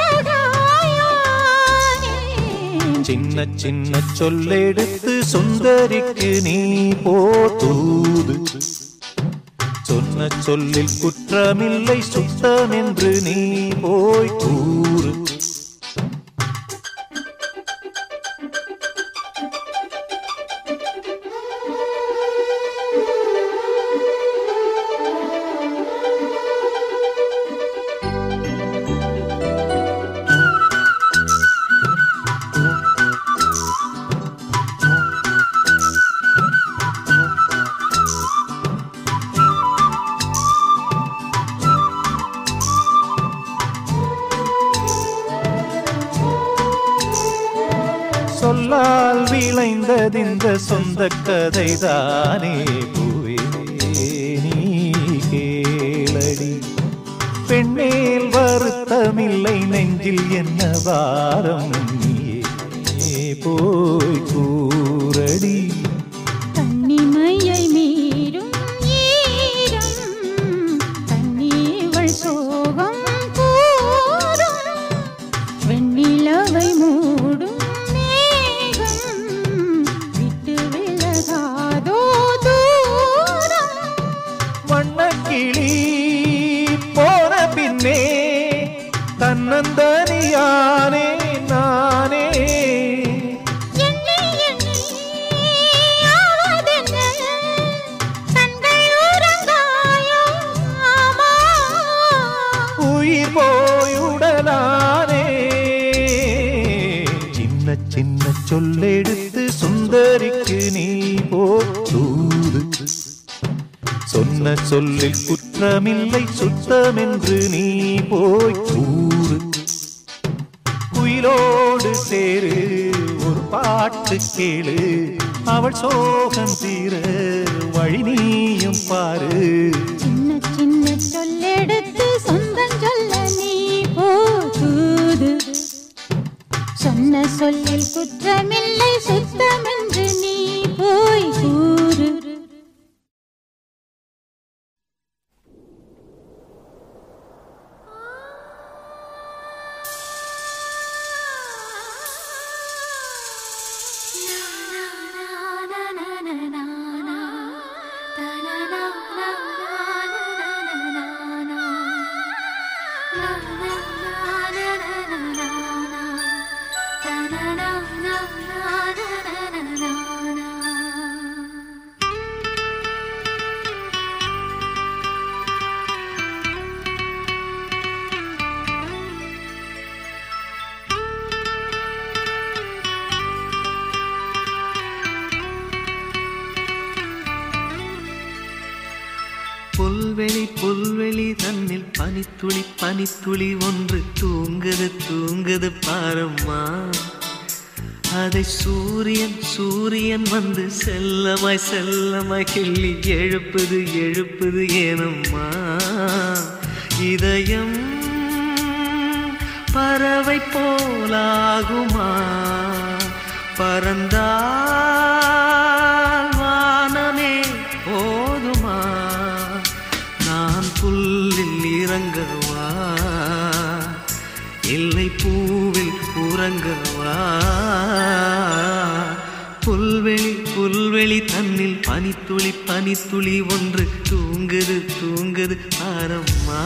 படகாயானே சின்ன சின்ன சொல்லெடுத்து சுந்தரிக்கு நீ போதூது சொன்ன சொல்லில் குற்றமில்லை சுத்தம் என்று நீ போய் கூறு சொல்லால் விளைந்ததிந்த சொந்த கதைதானே பூவே நீ கேளடி பெண்ணேல் வருத்தமில்லை நெஞ்சில் என்ன வாரம் நீயே போய் கூறடி கண்ணிமையை மீறும் ஈரம் கண்ணீவள் சோகம் கூறும் வெண்ணிலவை மூடும் மேகம் விட்டு விலகாதோ தூரம் வண்ணக்கிளி போன பின்னே தன்னந்தனியானே நானே எண்ணி எண்ணி ஆவதென்ன கண்கள் உறங்காயோ ஆமா உயிர் போயுடலானே சின்ன சின்ன சொல்லெடுத்து சுந்தரிக்கு நீ போதூது சொன்ன சொல்லில் குற்றமில்லை சுத்தமென்று நீ போய் கூறு குயிலோடு சேரு ஒரு பாட்டு கேளு அவள் சோகம் தீர வழி நீயும் பாரு சின்ன சின்ன சொல்லெடுத்து சொந்தம் சொல்ல நீ போதூது சொன்ன சொல்லில் குற்றமில்லை சுத்தமென்று நீ போய் கூறு புல்வெளி புல்வெளி தன்னில் பனித்துளி பனித்துளி ஒன்று தூங்குது தூங்குது பாரம்மா அதை சூரியன் சூரியன் வந்து செல்லமாய் செல்லமாய் கிள்ளி எழுப்புது எழுப்புது ஏனம்மா இதயம் பறவை போலாகுமா பறந்தால் வானமே போதுமா நான் புல்லில் இறங்கவா இல்லை பூவில் உறங்கவா புல்வெளி புல்வெளி தன்னில் பனித்துளி பனித்துளி ஒன்று தூங்குது தூங்குது ஆரம்மா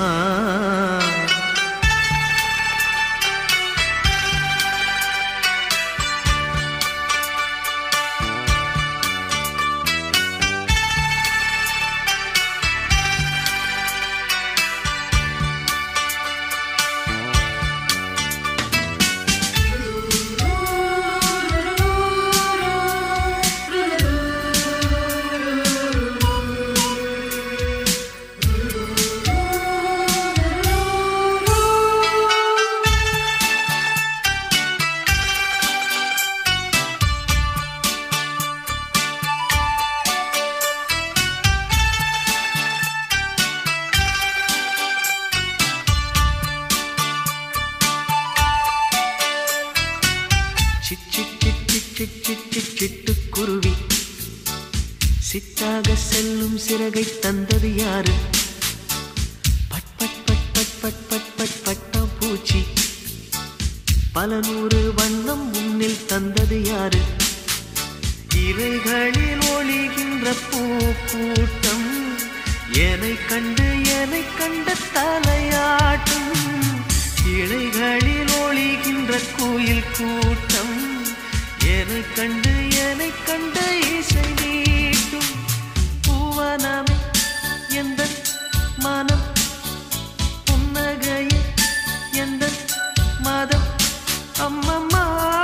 சிட்டுக்குருவி சித்தாக செல்லும் சிறகை தந்தது யாரு பட் பட் பட் பட் பட் பட் பட் பட்டாம் பூச்சி பல நூறு வண்ணம் முன்னில் தந்தது யாரு இவைகளில் ஒளிகின்ற பூக்கூட்டம் என்னை கண்டு என்னை கண்ட தலையாட்டும் இலைகளில் ஒளிகின்ற கோயில் கூட்டம் என்னை கண்டு என்னை கண்ட இசை நீட்டும் பூவனமே எந்த மனம் புன்னகையே எந்த மதம் அம்மம்மா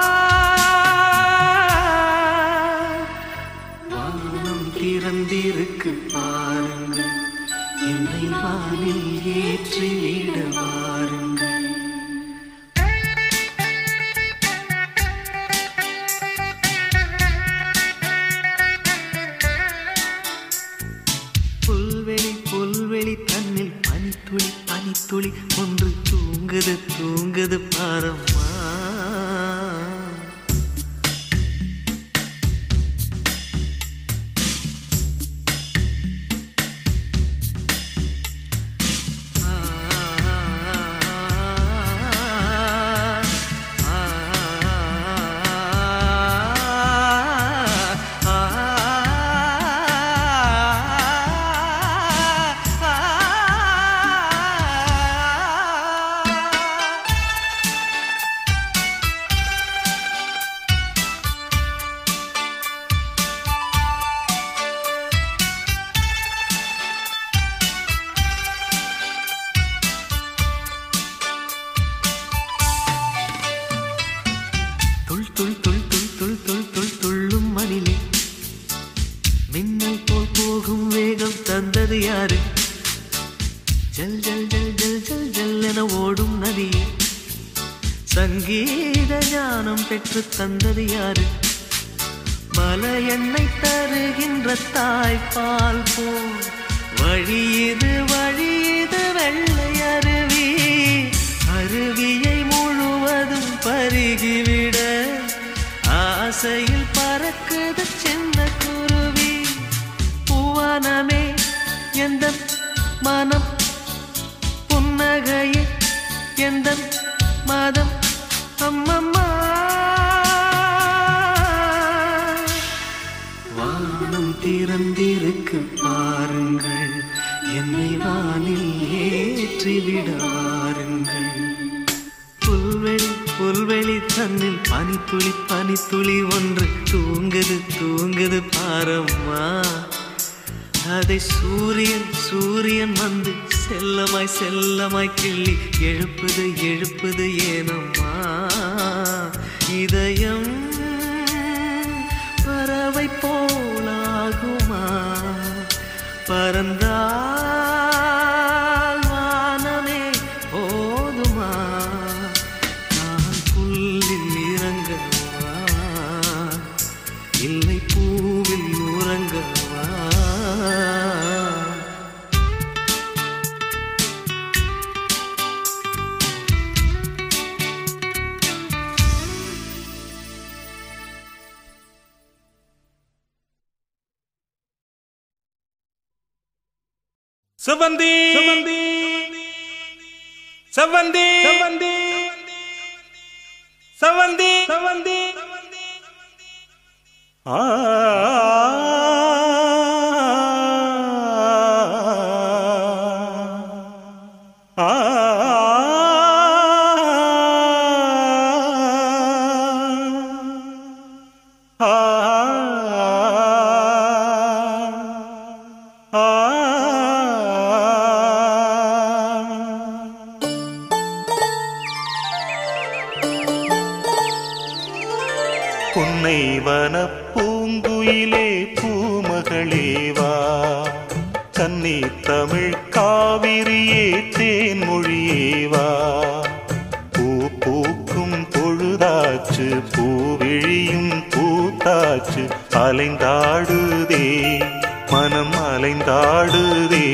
வானம் திறந்திருக்கு பாருங்கள் என்னை வானில் ஏற்றிவிட வாருங்கள் புல்வெளி புல்வெளி தன்னில் பனித்துளி பனித்துளி ஒன்று தூங்குது தூங்குது பாரம்மா துள் துள் துள் துள் துள் துள் துள் துள்ளும் மணிலே மின்னல் போல் போகும் வேகம் தந்தது யாரு ஜல் ஜல் ஜல் ஜல் ஜல் ஜல் என ஓடும் நதியே சங்கீத ஞானம் பெற்று தந்தது யாரு மலை எண்ணெய் தருகின்ற தாய்ப்பால் போல் வழி இது வழி இது வெள்ளை அருவி அருவியை முழுவதும் பருகிவிட எந்த மாதம் அம்மம்மா வானம் திறந்திருக்கு பாருங்கள் என்னை வானில் ஏற்றிவிட வாருங்கள் புல்வெளி புல்வெளி தன்னில் பனித்துளி பனித்துளி ஒன்று தூங்குது தூங்குது பாரம்மா அதை சூரியன் சூரியன் வந்து செல்லமாய் செல்லமாய் கிள்ளி எழுப்புது எழுப்புது ஏனம்மா இதயம் பறவை போலாகுமா பறந்தால் வானமே போதுமா நான் புல்லில் இறங்கவா இல்லை பூவில் உறங்கவா செவந்தி செவந்தி செவந்தி செவந்தி செவந்தி செவந்தி ஆ ஆ புன்னை வனப் பூங்குயிலே பூமகளே வா கன்னி தமிழ் காவிரியே தேன்மொழியே வா பூ பூக்கும் பொழுதாச்சு பூவிழியும் பூத்தாச்சு அலைந்தாடுதே மனம் அலைந்தாடுதே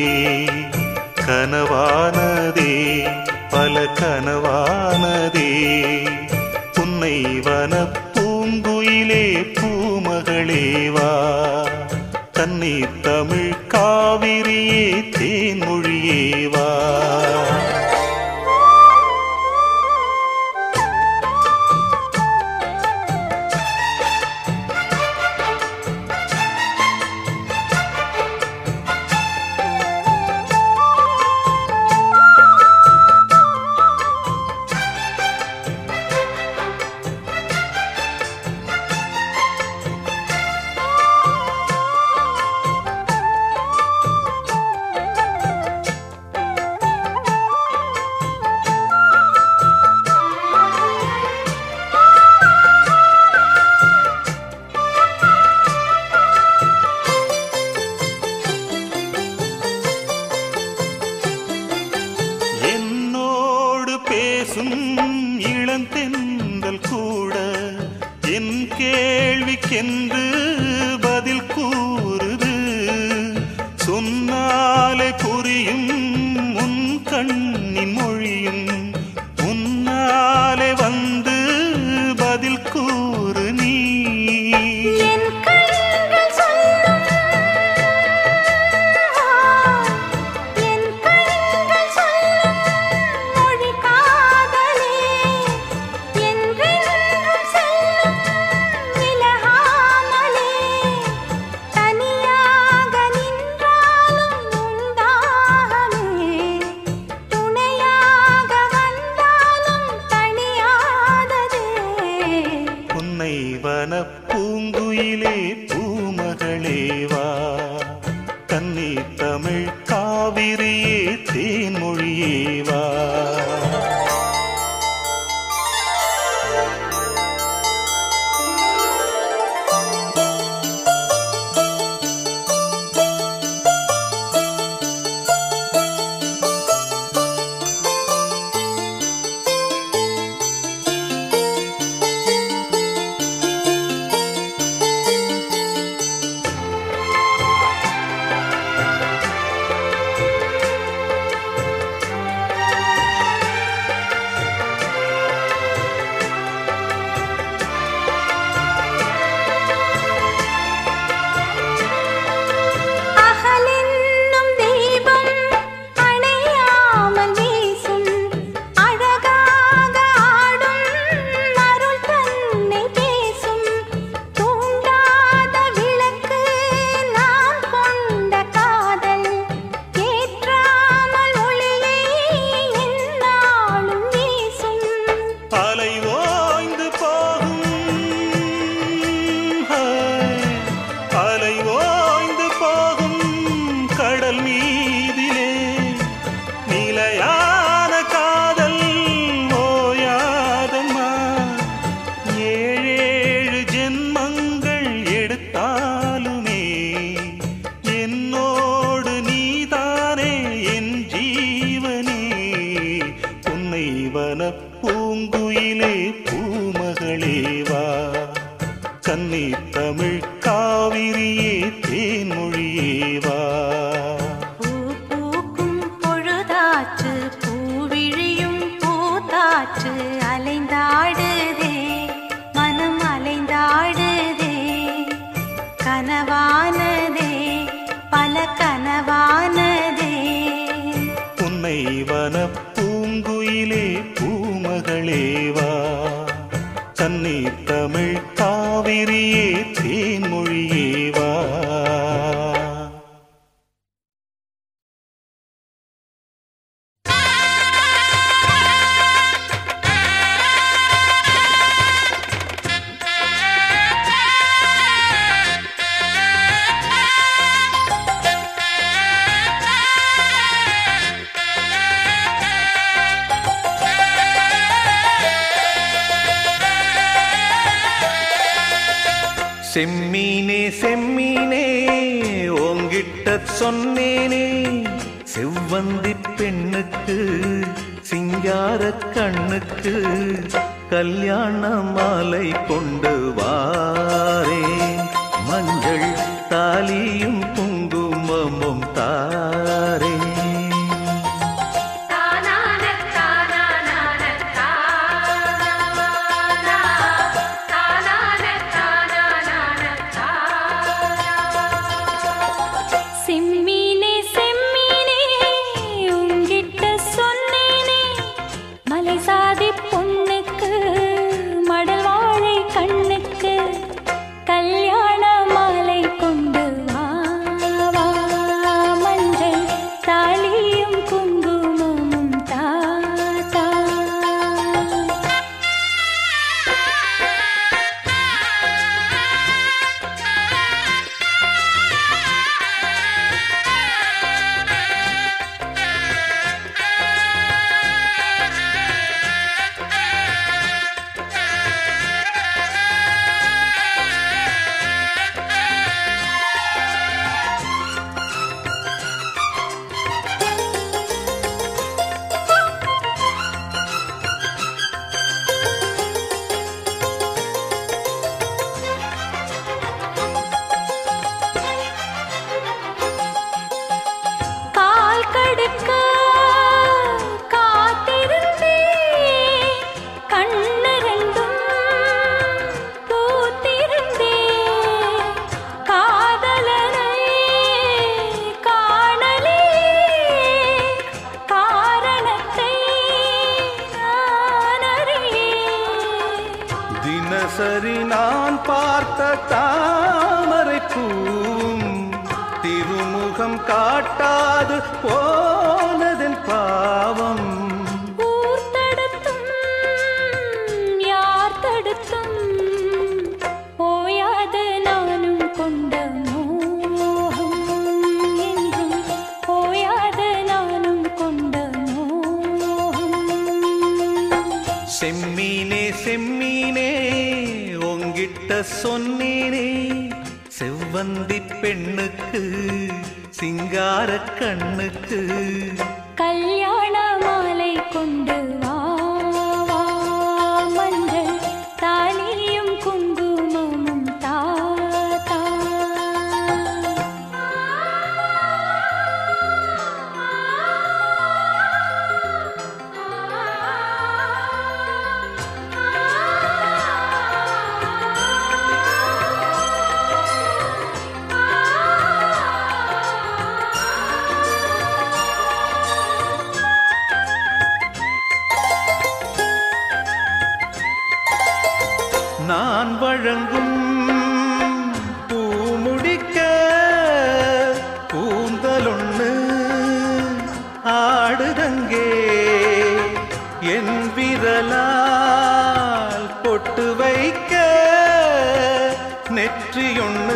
கனவானதே பல கனவானதே புன்னை வனப் பூங்குயிலே பூமகளே வா தன்னை தமிழ் காவிரியே தேன்மொழியே வா என்னோடு பேசும் இளந்தெந்தல் கூட என் கேள்விக்கென்று பதில் கூறுது சொன்னாலே புரியும் உன் கண்ணின் மொழியும் உன்னாலே வந்து பதில் கூறு நீ என் கண்கள் சொல்லும் என் கண்கள் சொல்லும் மொழி காதலே என்றென்றும் செல்லும் விலகாமலே தனியாக நின்றாலும் உண்டாகமே துணையாக வனப்பூங்குயிலே பூமகளேவா கன்னி தமிழ் காவிரியே தேன்மொழியேவா செம்மீனே செம்மீனே உங்கிட்ட சொன்னேனே செவ்வந்தி பெண்ணுக்கு சிங்கார கண்ணுக்கு கல்யாண மாலை கொண்டு வாரேன் மஞ்சள் தாலியும் குங்குமமும் தாரேன் செம்மீனே செம்மீனே உங்கிட்ட சொன்னேனே மலை சாதி பொண்ணுக்கு மடல் வாழை கண்ணுக்கு கல்யாண மாலை கொண்டு வா வா மஞ்சள் தாலியும் குங்குமமும் தா தா கால் கடுக்க காத்திருந்தே கண்ணு ரெண்டும் பூத்திருந்தே காதலனை காணலே காரணத்தை நான் அறியேன் தினசரி நான் பார்த்த தாமரை பூவும் திருமுகம் காட்டாது போனதன் பாவம் ஊர் தடுத்தும் யார் தடுத்தும் ஓயாது நானும் கொண்ட மோகம் என்றும் ஓயாது நானும் கொண்ட மோகம் செம்மீனே செம்மீனே உங்கிட்ட சொன்னேனே செவ்வந்தி பெண்ணுக்கு சிங்கார கண்ணுக்கு கல்யாண மாலை கொண்டு வா வா மஞ்சள் தாலியும் குங்குமமும் தா தா நான் வழங்கும் பூமுடிக்க கூந்தலொண்ணு ஆடுதங்கே என் விரலால் பொட்டு வைக்க நெற்றியொண்ணு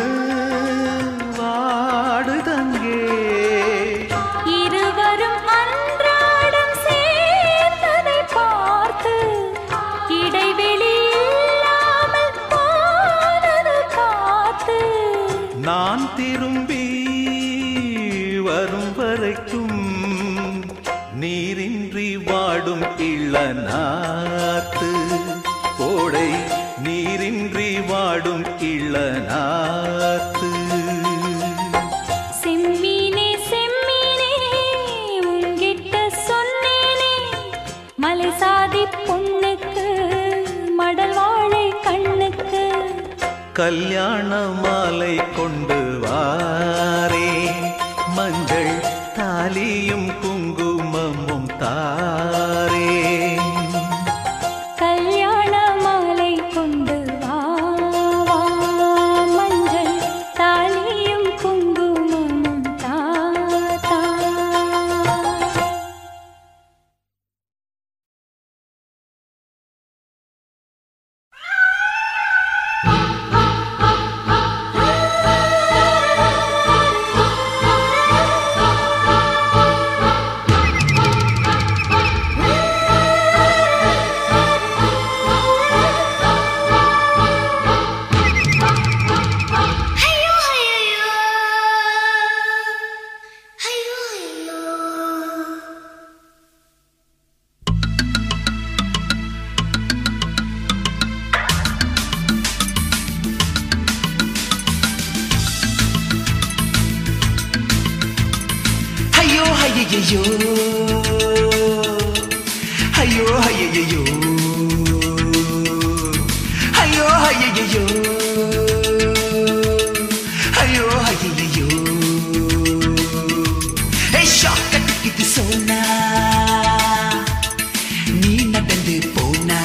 வாடுதங்கே இருவரும் அன்றாடம் சேர்ந்ததை பார்த்து இடைவெளி இல்லாமல் போனது காத்து நான் திரும்பி வரும் வரைக்கும் நீரின்றி வாடும் இளநாத்து கோடை நீரின்றி வாடும் இளநாத்து செம்மீனே செம்மீனே உங்கிட்ட சொன்னேனே மலை சாதி பொண்ணுக்கு மடல் வாழை கண்ணுக்கு கல்யாண மாலை கொண்டு வாரே மஞ்சள் தாலியும் குங்குமமும் தா சொன்னா நீ நடந்து போனா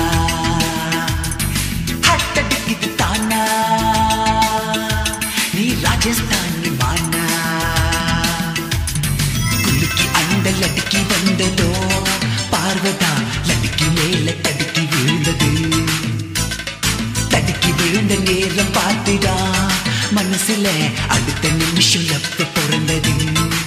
ஹட்டடிக்குது தானா நீ ராஜஸ்தானி மானா குலுக்கி அந்த லடுக்கி வந்ததோ பார்வதா லடுக்கி மேல தடுக்கி விழுந்தது தடுக்கி விழுந்த நேரம் பார்த்துடா மனசுல அடுத்த நிமிஷம் எப்ப பிறந்தது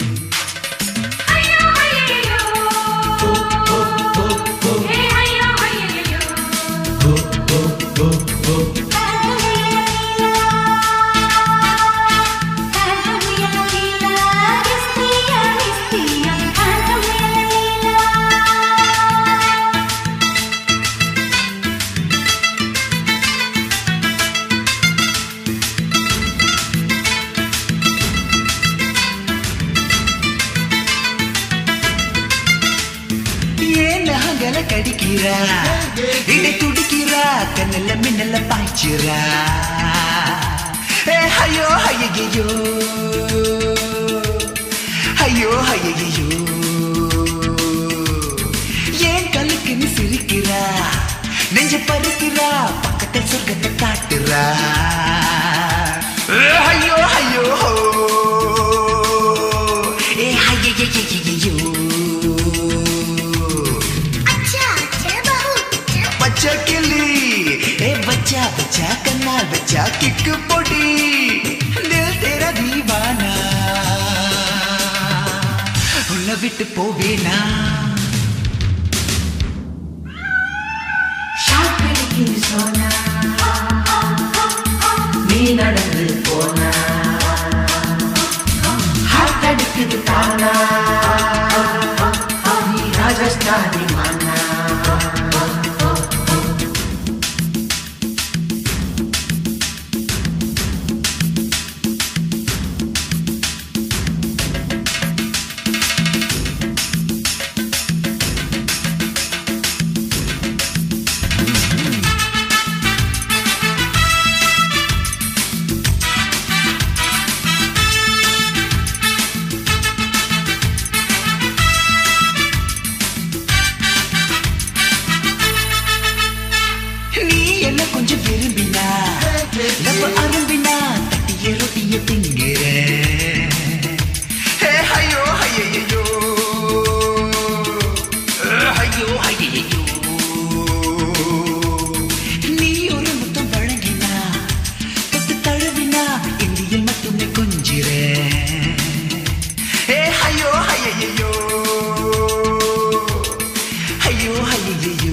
ஏன் நகங்களை கடிக்கிறா இடை துடிக்கிறா கண்ணல்ல மின்னல்ல பாய்ச்சிரா ஏ, ஐயோ ஐயையோ ஐயோ ஐயையோ ஏன் கலுக்குன்னு சிரிக்கிறா நெஞ்ச பறிக்கிறா பக்கத்தில் சொர்க்கத்தை காட்டுறா ஏ, ஐயோ ஐயோ ஏ ஐயையையையையோ बच्चा किली ए बच्चा बच्चा कन्नाल बच्चा किक पोटी दिल तेरा दीवाना உன்னை விட்டு போவேனா நீ நடந்து போனா ஹார்ட் அடிக்குது தானா நீ ராஜஸ்தானி மன்னா நீ என்ன கொஞ்சம் விரும்பினா நம்ம அரும்பினா தட்டிய ரொட்டிய திங்கிற ஹே, ஐயோ ஐயையோ ஐயோ ஐயையோ நீ ஒரு முத்தம் வழங்கினா தொட்டு தழுவினா இந்தியில் மட்டுமே கொஞ்சிற ஏ ஐயோ ஐயையோ ஐயோ ஐயையோ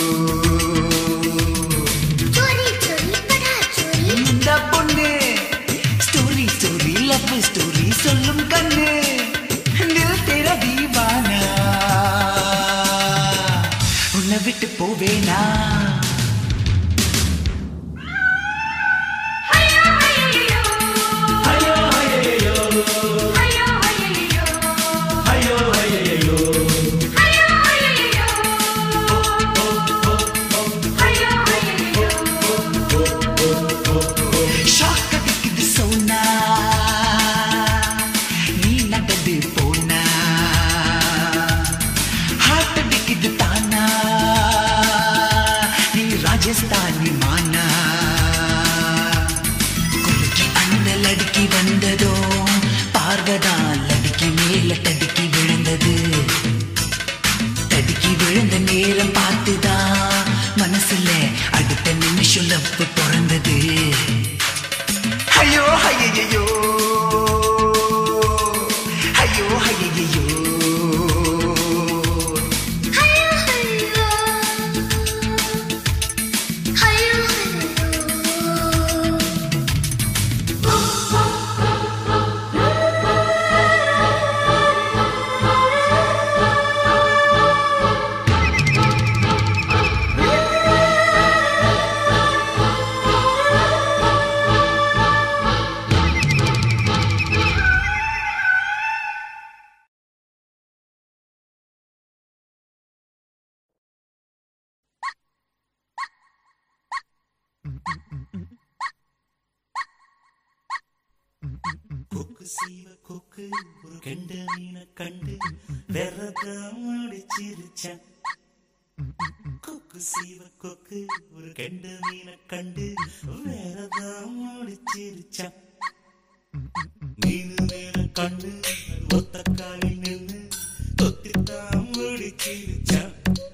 இந்த பொண்ணு ஸ்டோரி ஸ்டோரி லவ் ஸ்டோரி சொல்லும் கண்ணு தில் தெர தீவானா உன்னை விட்டு போவேனா ஷாக் அடிக்குது சோனா நீ நடந்து போனா ஹார்ட் அடிக்குது தானா நீ ராஜஸ்தானி மானா குலுக்கி அண்ணல் அடுக்கி வந்ததோ பார்வதால் அடுக்கி மேல தடுக்கி விழுந்தது தடுக்கி விழுந்த நேரம் பார்த்துதான் மனசுல அடுத்த நிமிஷம் லப்பு பிறந்தது ஐயோ ஐயையோ ஐயோ ஐயையோ ஆ கொக்கு சீவ கொக்கு ஒரு கெண்ட மீனை கண்டு வெறதான் முடிச்சிருச்சான் கொக்கு சீவ கொக்கு ஒரு கெண்ட மீனை கண்டு வேறதான் முடிச்சிருச்சான் மீனு மேல கண்ணு அது ஒத்த காலில் நின்று தொத்தித்தான் முடிச்சிருச்சான்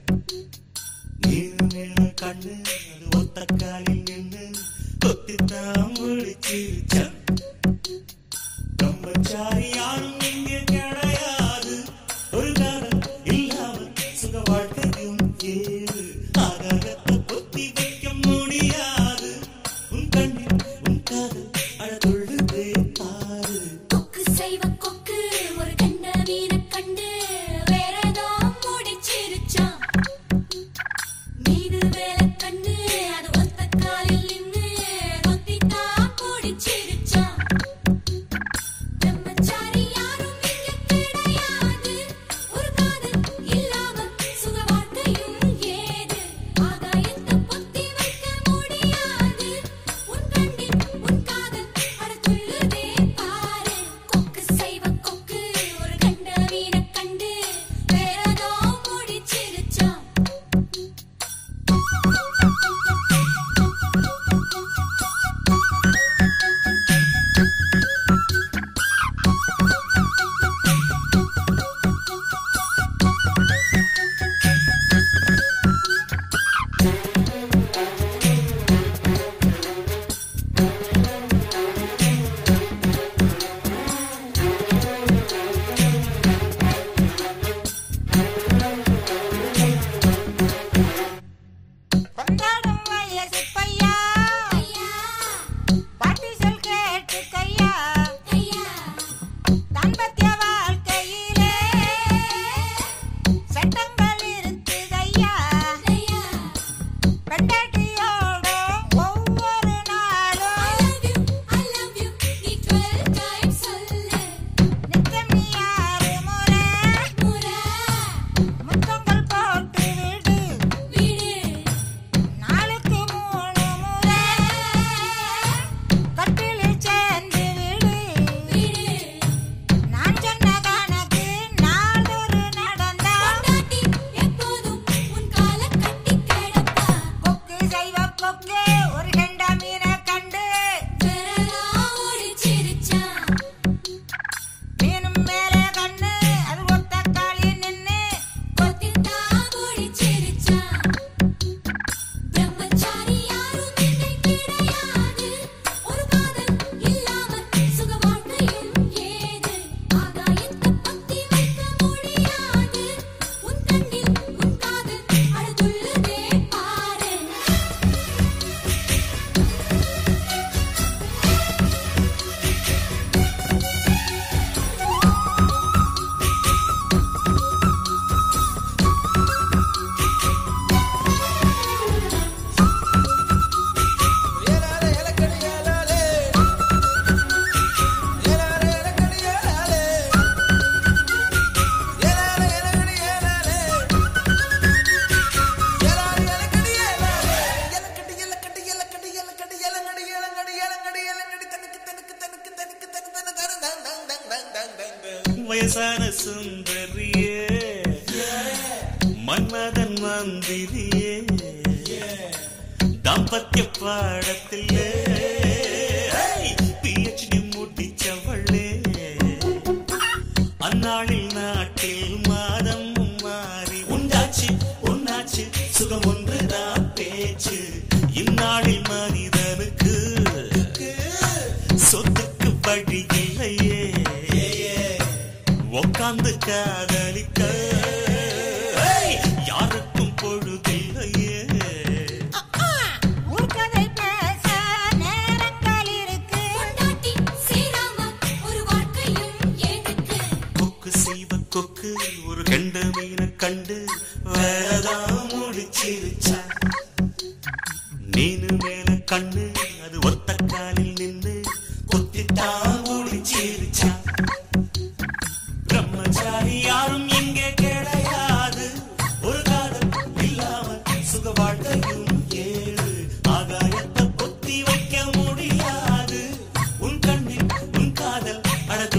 மீனு மேல கண்ணு அது ஒத்த காலில் நின்று தொத்தித்தான் முடிச்சிருச்சான் பிரம்மச்சாரி யாரும் இங்கே கிடையாது ஒரு காலம் இல்லாமல் சுக வாழ்க்கையும் ஏது ஆகாரத்தை பொத்தி வைக்க முடியாது உன் கண்ணில் உன் காதல் அழகுள்ளதே பாரு கொக்கு செய்வ கொக்கு ஒரு கண்ட மீனை கண்டு வேறதோ முடிச்சிருச்சான் மீது வேலை கண்ணு அது ஒத்த காலில் நின்னு கொத்தித்தான் பிடிச்சிருச்சான் பிரம்மச்சாரி யாரும் இங்க கிடையாது ஒரு காதல் இல்லாம சுக வாழ்க்கையும் ஏது ஆகாயத்தை பொத்தி வைக்க முடியாது உன் கண்ணில் உன் காதல் அடத்துள்ளுதே பாரு கொக்கு செய்வ கொக்கு ஒரு கண்ட மீனை கண்டு வேறதோ முடிச்சிருச்சான் கொண்டாடும் வயசு பையா பாட்டி சொல் கேட்டு கையா தாம்பத்திய வாழ்க்கையிலே சட்டங்கள் இருக்குதையா பெண்டாட்டியோட ஒவ்வொரு நாளும் நித்தம் நீ ஆறு முறை முத்தங்கள் போட்டு விடு நாளுக்கு மூணு முறை கட்டிலில் சேர்ந்து விடு நான் சொன்ன கணக்கு நாளொரு நடந்தா கொக்கு செய்வ கொக்கு ஒரு கெண்ட மீனை கண்டு மீனும் மேலே கண்ணு அது ஒத்த காளி நின்னு பிரம்மச்சாரி யாரும் இங்கே கிடையாது ஒரு காதல் இல்லாம சுக வாழ்க்கையும் ஏது ஆகாயத்தை பத்தி வைக்க முடியாது உன் கண்ணில் உன் காதல் அழகுள்ளதே பாரு வயசான சுந்தரியே மன்மதன் மந்திரியே தாம்பத்திய பாடத்திலே பிஹெச்டி முடிச்சவளே அந்நாளில் நாட்டில் மாதம் மாறி உண்டாச்சு உன்னாச்சு சுகம் ஒன்றுதான் பேச்சு இந்நாளில் மனிதனுக்கு சொத்துக்கு படி இல்லையே உக்காந்து காதலிக்க ஏய், யாருக்கும் பொழுதில்லையே ஊர்க்கதை பேச நேரங்கள் இருக்கு கொக்கு செய்வ கொக்கு ஒரு கெண்ட மீனை கண்டு வேறதான் முடிச்சிருச்சா நீனு மேல கண்ணு அது ஒத்த காலில் நின்று கொத்தித்தான் முடிச்சிருச்சா பிரம்மச்சாரி யாரும் இங்கே கிடையாது ஒரு காதல் இல்லாமல் சுக வாழ்க்கையும் ஏது ஆகாயத்தை பொத்தி வைக்க முடியாது உன் கண்ணில் உன் காதல் அட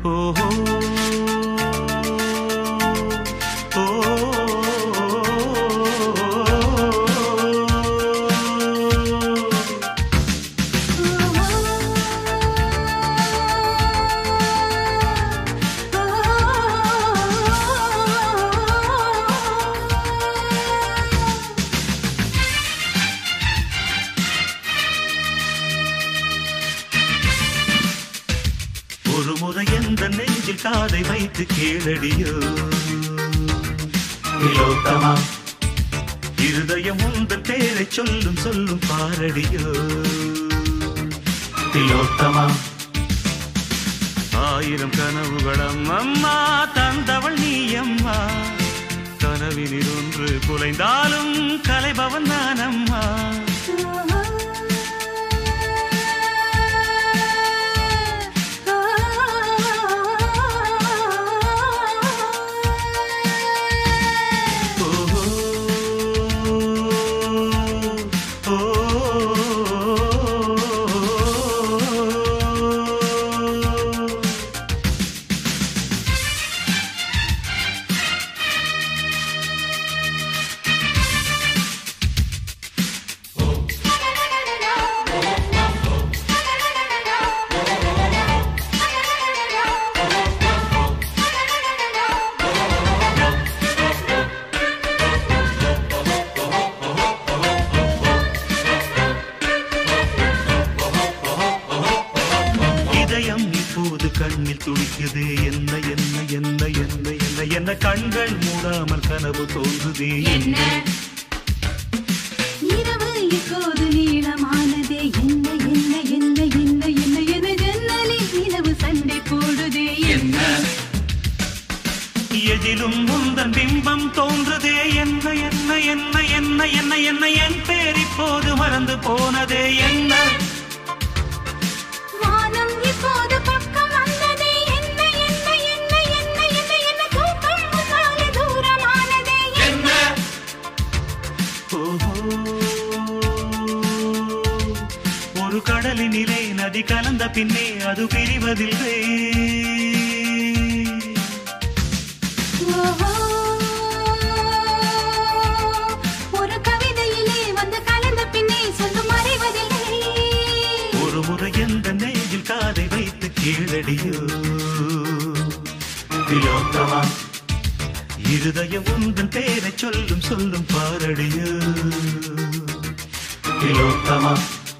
ஓஹோ ஒரு முறை எந்த நெஞ்சில் காதை வைத்து கேளடியோ திலோத்தமா இருதயம் உந்தன் பேரை சொல்லும் சொல்லும் பாரடியோ திலோத்தமா ஆயிரம் கனவுகளம் அம்மா தந்தவள் நீ அம்மா கனவினில் ஒன்று குலைந்தாலும் கலைபவன் நான் அம்மா இதயம் இப்போது கண்ணில் துடிக்குது என்ன என்ன என்ன என்ன என்ன என்ன கண்கள் மூடாமல் கனவு தோன்றுதே என்ன இரவு இப்போது நீளமானதே என்ன என்ன என்ன என்ன என்ன என ஜன்னலில் நிலவு சண்டை போடுதே என்ன எதிலும் முந்தன் பிம்பம் தோன்றுதே என்ன என்ன என்ன என்ன என்ன என்ன என் பேர் இப்போது மறந்து போனதே என்ன வானம் இப்போது பக்கம் வந்ததே என்ன என்ன என்ன என்ன என்ன என்ன தூக்கம் முன்னாலே தூரமானதே என்ன ஓஹோ ஒரு கடலினிலே நதி கலந்த பின்னே அது பிரிவதில்லை ஓஹோ. ஒரு கவிதையிலே வந்து கலந்த பின்னே சொல்லும் மறைவதில்லை ஒரு முறை எந்த நெஞ்சில் காதை வைத்து கீழடியோ திலோத்தமா இருதயம் உந்தன் பேரை சொல்லும் சொல்லும் பாரடியோ திலோத்தமா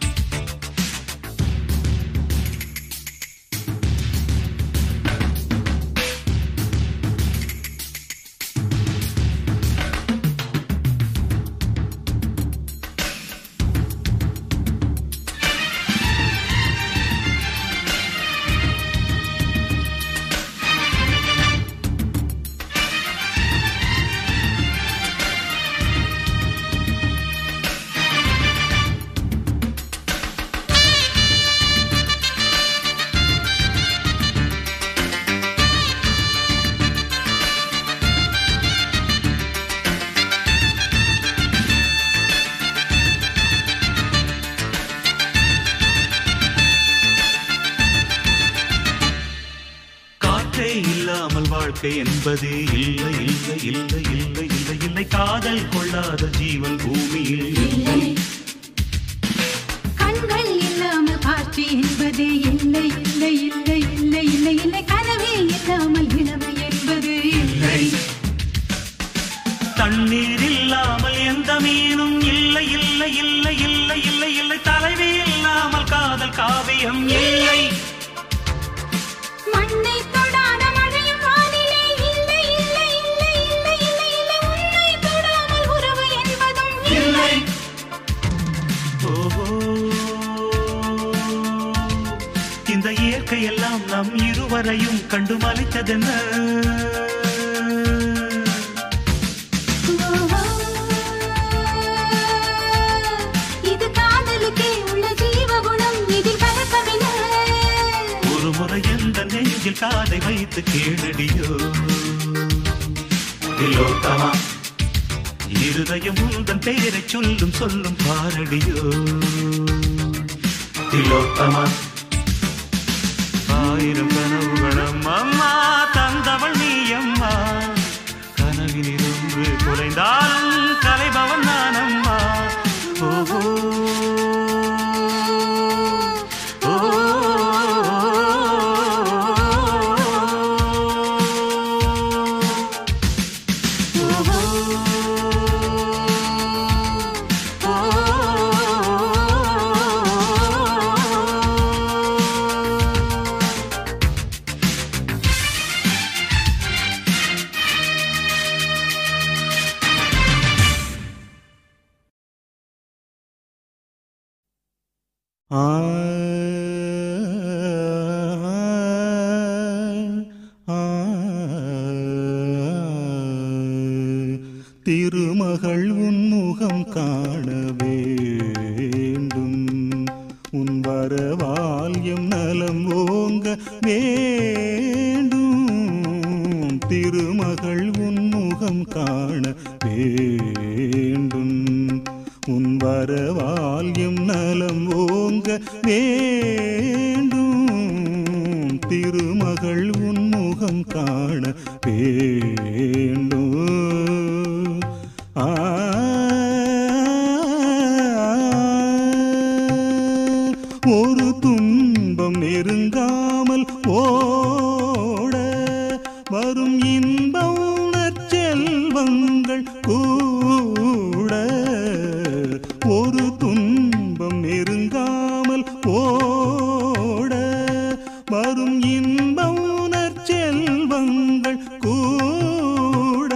காற்றே இல்லாமல் வாழ்க்கை என்பது இல்லை இல்லை இல்லை இல்லை இல்லை இல்லை காதல் கொள்ளாத ஜீவன் பூமியில் இல்லை கண்கள் இல்லாமல் காட்சி என்பதே இல்லை இல்லை இல்லை இல்லை இல்லை இல்லை கனவே இல்லாமல் இளமை என்பது இல்லை தண்ணீர் இல்லாமல் எந்த மீனும் இல்லை இல்லை இல்லை இல்லை இல்லை இல்லை தலைவி இல்லாமல் காதல் காவியம் இல்லை மண்ணை தொடாத மழையும் வானிலே இல்லை இல்லை இல்லை இல்லை இல்லை இல்லை உன்னை தொடாமல் உறவு என்பதும் இல்லை ஓஹோ இந்த இயற்கை எல்லாம் நம் இருவரையும் கண்டு மலைத்ததென்ன ஓஹோ. இது காதலுக்கே உள்ள ஜீவகுணம் இதில் கலக்கமில்லை ஒரு முறை எந்த நெஞ்சில் காதை வைத்து கேளடியோ திலோத்தமா இருதயம் உந்தன் பெயரை சொல்லும் சொல்லும் பாரடியோ திலோத்தமா ஆயிரம் கனவுகளும் அம்மா தந்தவள் நீ அம்மா கனவினில் ஒன்று குறைந்தாலும் கலைபவன் நான் அம்மா ஓஹோ திருமகள் உன்முகம் காண வேண்டும் உன் வரவால் எம் நலம் ஓங்க வேண்டும் திருமகள் உன்முகம் காண வேண்டும் உன் வரவால் எம் நலம் ஓங்க வேண்டும் திருமகள் உன்முகம் காண வேண்டும் ஆ ஒரு துன்பம் நெருங்காமல் ஓட வரும் இன்ப உணர்ச்செல்வங்கள் கூட ஒரு துன்பம் நெருங்காமல் ஓட வரும் இன்ப உணர்ச்செல்வங்கள் கூட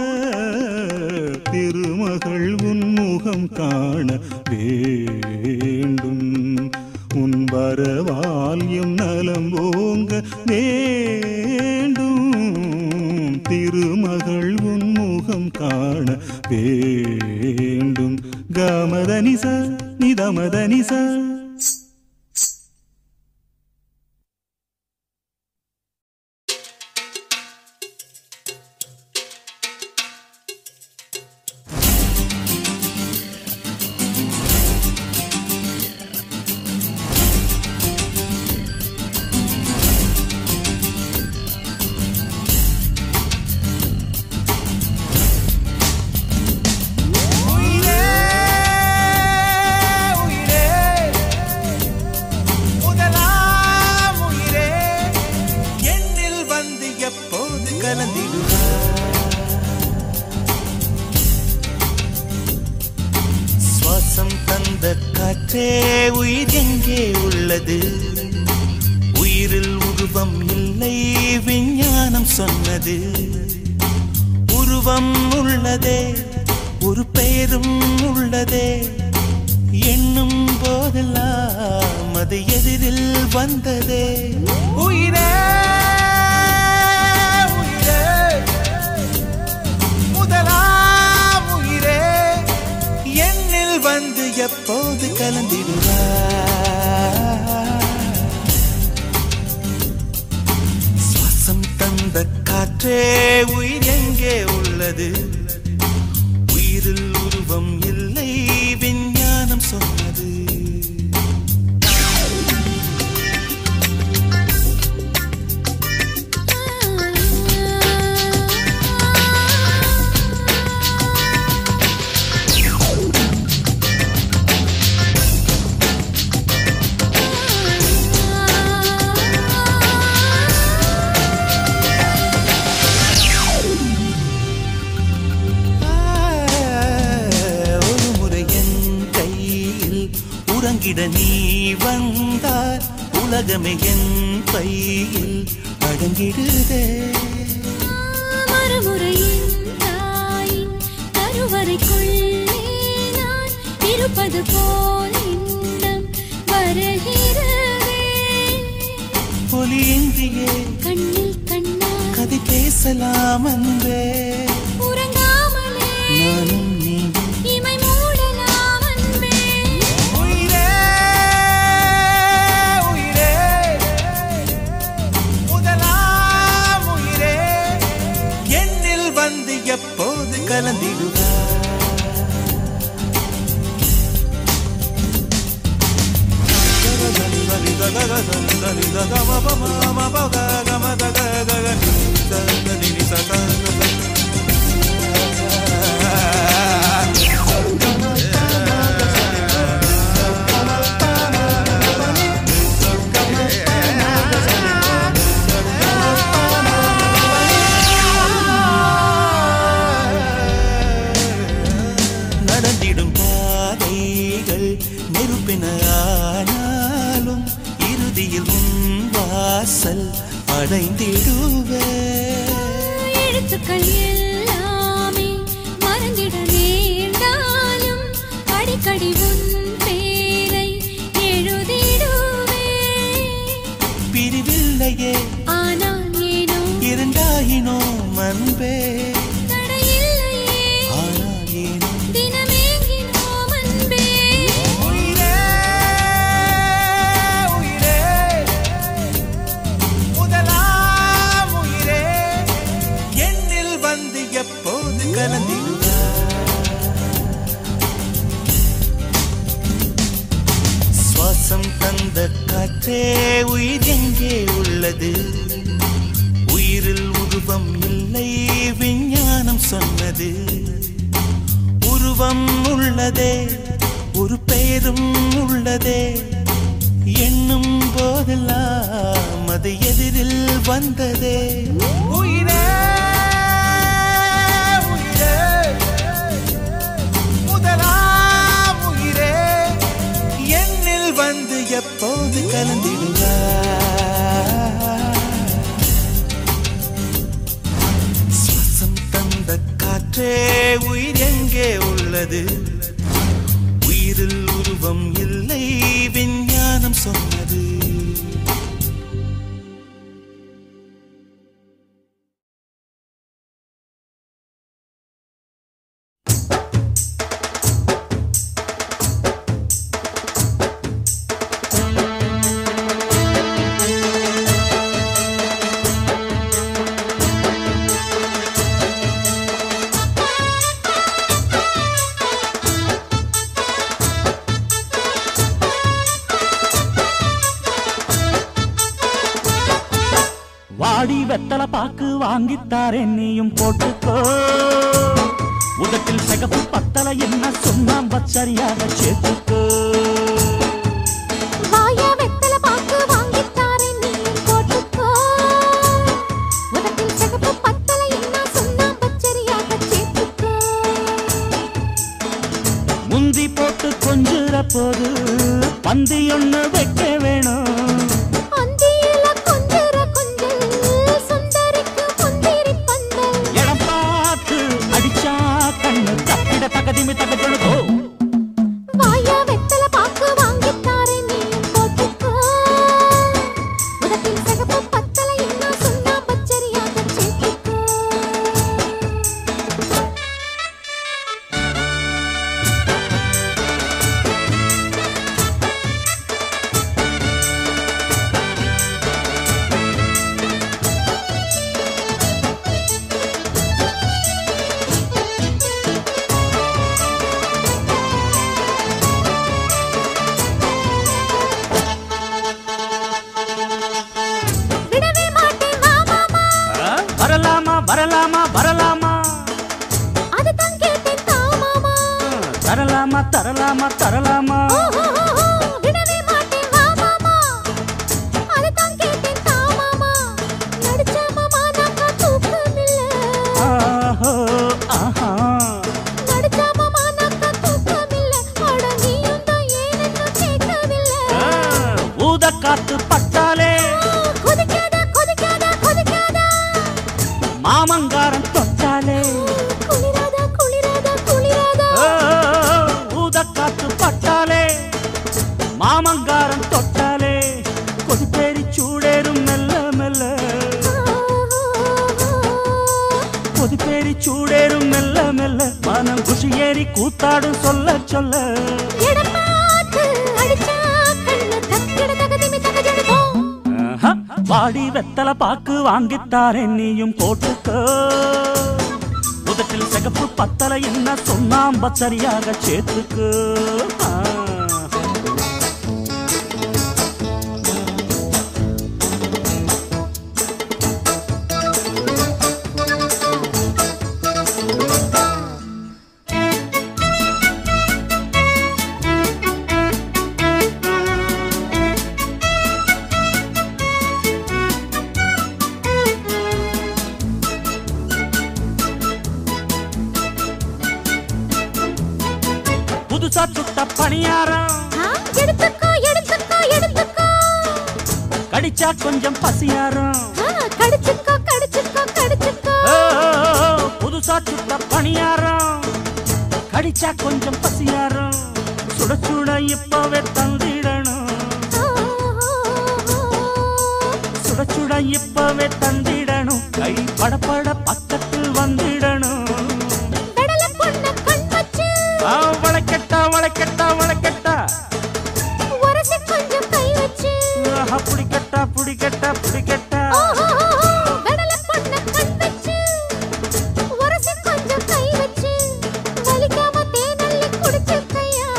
திருமகள் உன்முகம் காண வேண்டும் உன் வரவால் எம் நலம் ஓங்க வேண்டும் திருமகள் உன்முகம் காண வேண்டும் கமதனிச நிதமதனிச உயிரே உயிரே முதலாம் உயிரே என்னில் வந்து எப்போது சுவாசம் தந்த காற்றே உயிர் எங்கே உள்ளது உயிரில் உருவம் இல்லை விஞ்ஞானம் சொன்னது உருவம் உள்ளதே ஒரு பெயரும் உள்ளதே எண்ணும் போதெல்லாம் அது எதிரில் வந்ததே உயிரே உயிரே முதலாம் உயிரே என்னில் வந்து எப்போது கலந்திடுவார் சுவாசம் தந்த காற்றே உயிர் எங்கே உள்ளது உயிரில் உருவம் இல்லை விஞ்ஞானம் சொன்னது ஒரு முறை என் கையில் உறங்கிட நீ வந்தால் உலகமே என் பையில் அடங்கிடுதே மறுமுறையின் தாயின் கருவறைக்குள்ளே நான் இருப்பது போல் இன்னம் வருகிறதே ஒலியின்றியே கண்ணில் கண்ணா கதை பேசலாம் அன்பே உறங்காமலே நானும் நீயும் இமை மூடலாம் அன்பே உயிரே உயிரே முதலாம் உயிரே என்னில் வந்து எப்போது கலந்திடுவார் கதறி நடந்திடும் பாதைகள் நெருப்பென ஆனாலும் இறுதியில் உன் வாசல் அடைந்திடுவே எழுத்துக்கள் எல்லாமே மறந்திட நேர்ந்தாலும் அடிக்கடி உன் பேரை எழுதிடுவே பிரிவில்லையே ஆனால் ஏனோ இரண்டாயினோ அன்பே தடையில்லையே ஆனால் ஏனோ தினமேங்கினோம் அன்பே முதலாம் உயிரே என்னில் வந்து எப்போது கலந்திடுவா சுவாசம் தந்த காற்றே உயிர் எங்கே உள்ளது உயிரில் உருவம் இல்லை விஞ்ஞானம் சொன்னது உருவம் உள்ளதே ஒரு பெயரும் உள்ளதே எண்ணும் போதெல்லாம் அது எதிரில் வந்ததே உயிரே உயிரே முதலாம் உயிரே என்னில் வந்து எப்போது கலந்திடுவார் சுவாசம் தந்த காற்றே உயிர் எங்கே உள்ளது உயிரில் உருவம் இல்லை விஞ்ஞானம் சொன்னது வாடி வெத்தல பாக்கு வாங்கித்தாரேன் நீயும் போட்டுக்கோ உதட்டில் சிகப்பு பத்தல என்ன சொன்னாம்ப சரியாக சேர்த்துக்கோ வாயா வெத்தல பாக்கு வாங்கித்தாரேன் நீயும் போட்டுக்கோ உதட்டில் சிகப்பு பத்தல என்ன சொன்னா பச்சரியாக சேர்த்துக்கோ முந்தி போட்டு கொஞ்சுற போது பந்தி ஒண்ணு வைக்க வேணும் அந்தியில கொஞ்சர கொஞ்சல் சுந்தரிக்கு முந்திரி பந்தல் இடம் பார்த்து அடிச்சா கண்ணு தப்பிட தகதிமி தகஜொழுதோ வாயா வெத்தல பாக்கு வாங்கித்தாரேன் நீயும் போட்டுக்கோ உதட்டில் சிகப்பு பத்தல என்ன சொன்னா பச்சரியாக சேர்த்துக்கோ விடவே மாட்டேன் வா மாமா வரலாமா வரலாமா வரலாமா அதுதான் கேட்டேன் தா மாமா தரலாமா தரலாமா தரலாமா ஓஹோஹோஹோ, விடவே மாட்டேன் வா மாமா அதுதான் கேட்டேன் தா மாமா நடிச்ச மாமா நாக்கா தூக்கமில்ல ஆஹோ ஆஹா நடிச்ச மாமா நாக்கா தூக்கமில்ல அட நீயும் தான் ஏனென்னு கேட்கவில்லை ஊத காத்து பட்டாலே கொதிக்காத கொதிக்காத கொதிக்காத மாமங்காரன் தொட்டாலே குளிராத குளிராத குளிராத ஓ, ஊத காத்து பட்டாலே மாமங்காரன் தொட்டாலே கொதிப்பேரி சூடேறும் மெல்ல மெல்ல கொதிப்பேரி சூடேறும் மெல்ல மெல்ல மனம் குஷியேறி கூத்தாடும் சொல்ல சொல்ல இடம் பார்த்து அடிச்சா கண்ணு தக்கிட தகதிமி தகஜடுதோ ஆஹா, வாடி வெத்தல பாக்கு வாங்கித்தாரேன் நீயும் போட்டுக்கோ உதட்டில் சிகப்பு பத்தல என்ன சொன்னாம்ப சரியாக சேர்த்துக்கு ஆ. சுட்ட பணியாரம் எடுத்துக்கோ எடுத்துக்கோ எடுத்துக்கோ கடிச்சா கொஞ்சம் பசியாரம் ஆ, கடிச்சுக்கோ கடிச்சுக்கோ கடிச்சுக்கோ ஓ, ஓ, ஓ, புதுசா சுட்ட பணியாரம் கடிச்சா கொஞ்சம் பசியாரம் சுட சுட இப்பவே தந்திடணும் சுட சுட இப்பவே தந்திடணும் கை படபட பக்கத்தில் வந்திடணும் கடல பொண்ண கண் வச்சு ஆ, வளைக்கட்டா வளைக்கட்டா வளைக்கட்டா உரசி கொஞ்சம் கை வச்சு ஆஹா, புடிக்கட்டா புடிக்கட்டா புடிக்கட்டா கடல பொண்ண கண் வச்சு உரசி கொஞ்சம் கை வச்சு வலிக்காம தேனள்ளி குடிச்சுக்கையா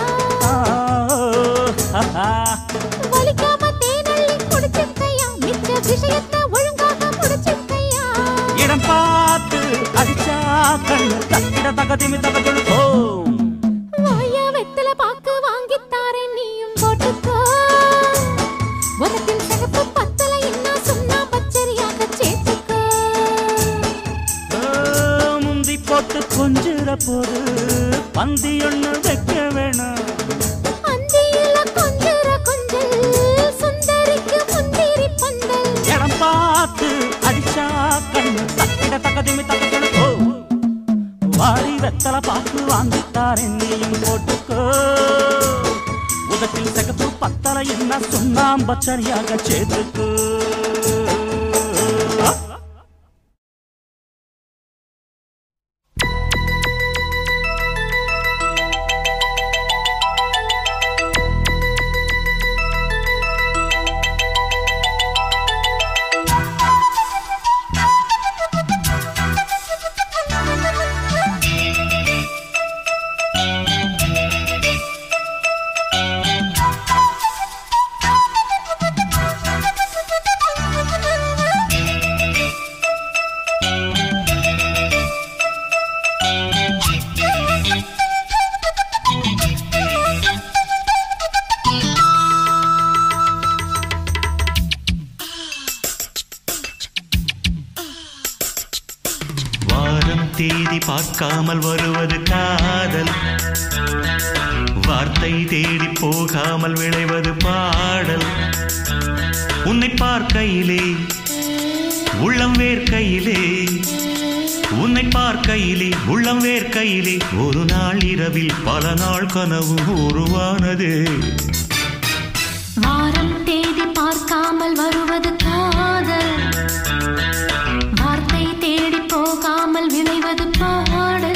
ஆஹா. வலிக்காம தேனள்ளி குடிச்சுக்கையா மிச்ச விஷயத்தை ஒழுங்காக முடிச்சுக்கையா இடம் பார்த்து அடிச்சா கண்ணு தக்கிட தகதிமி தகதொழு போம் வாயா வெத்தல பாக்கு வாங்கித்தாரேன் நீயும் போட்டுக்கோ உனக்கின் சிகப்பு பத்தல இன்னும் சொன்னா பச்சரியாக சேர்த்துக்கோ ஓ, முந்தி போட்டு கொஞ்சிற போது பந்தி ஒண்ணு வைக்க வேணும் அந்தியில கொஞ்சர கொஞ்சல் சுந்தரிக்கு முந்திரி பந்தல் இடம் பார்த்து அடிச்சா கண்ணு தக்கிட தகதிமி தகதொழு போம் வாரி வெத்தல பாக்கு வாங்கித்தார் என்னையும் போட்டுக்கோ உதட்டில் சிகப்பு பத்தல என்ன சொன்னாம் பச்சரியாக சேர்த்துக்கோ வாரம் தேதி பார்க்காமல் வருவது காதல் வார்த்தை தேடி போகாமல் விளைவது பாடல் உன்னை பார்க்கையிலே உள்ளம் வேர்க்கையிலே உன்னை பார்க்கையிலே உள்ளம் வேர்க்கையிலே ஒரு நாள் இரவில் பல நாள் கனவு உருவானது வாரம் தேதி பார்க்காமல் வருவது காதல் வார்த்தை தேடி போகாமல் விளைவது பாடல்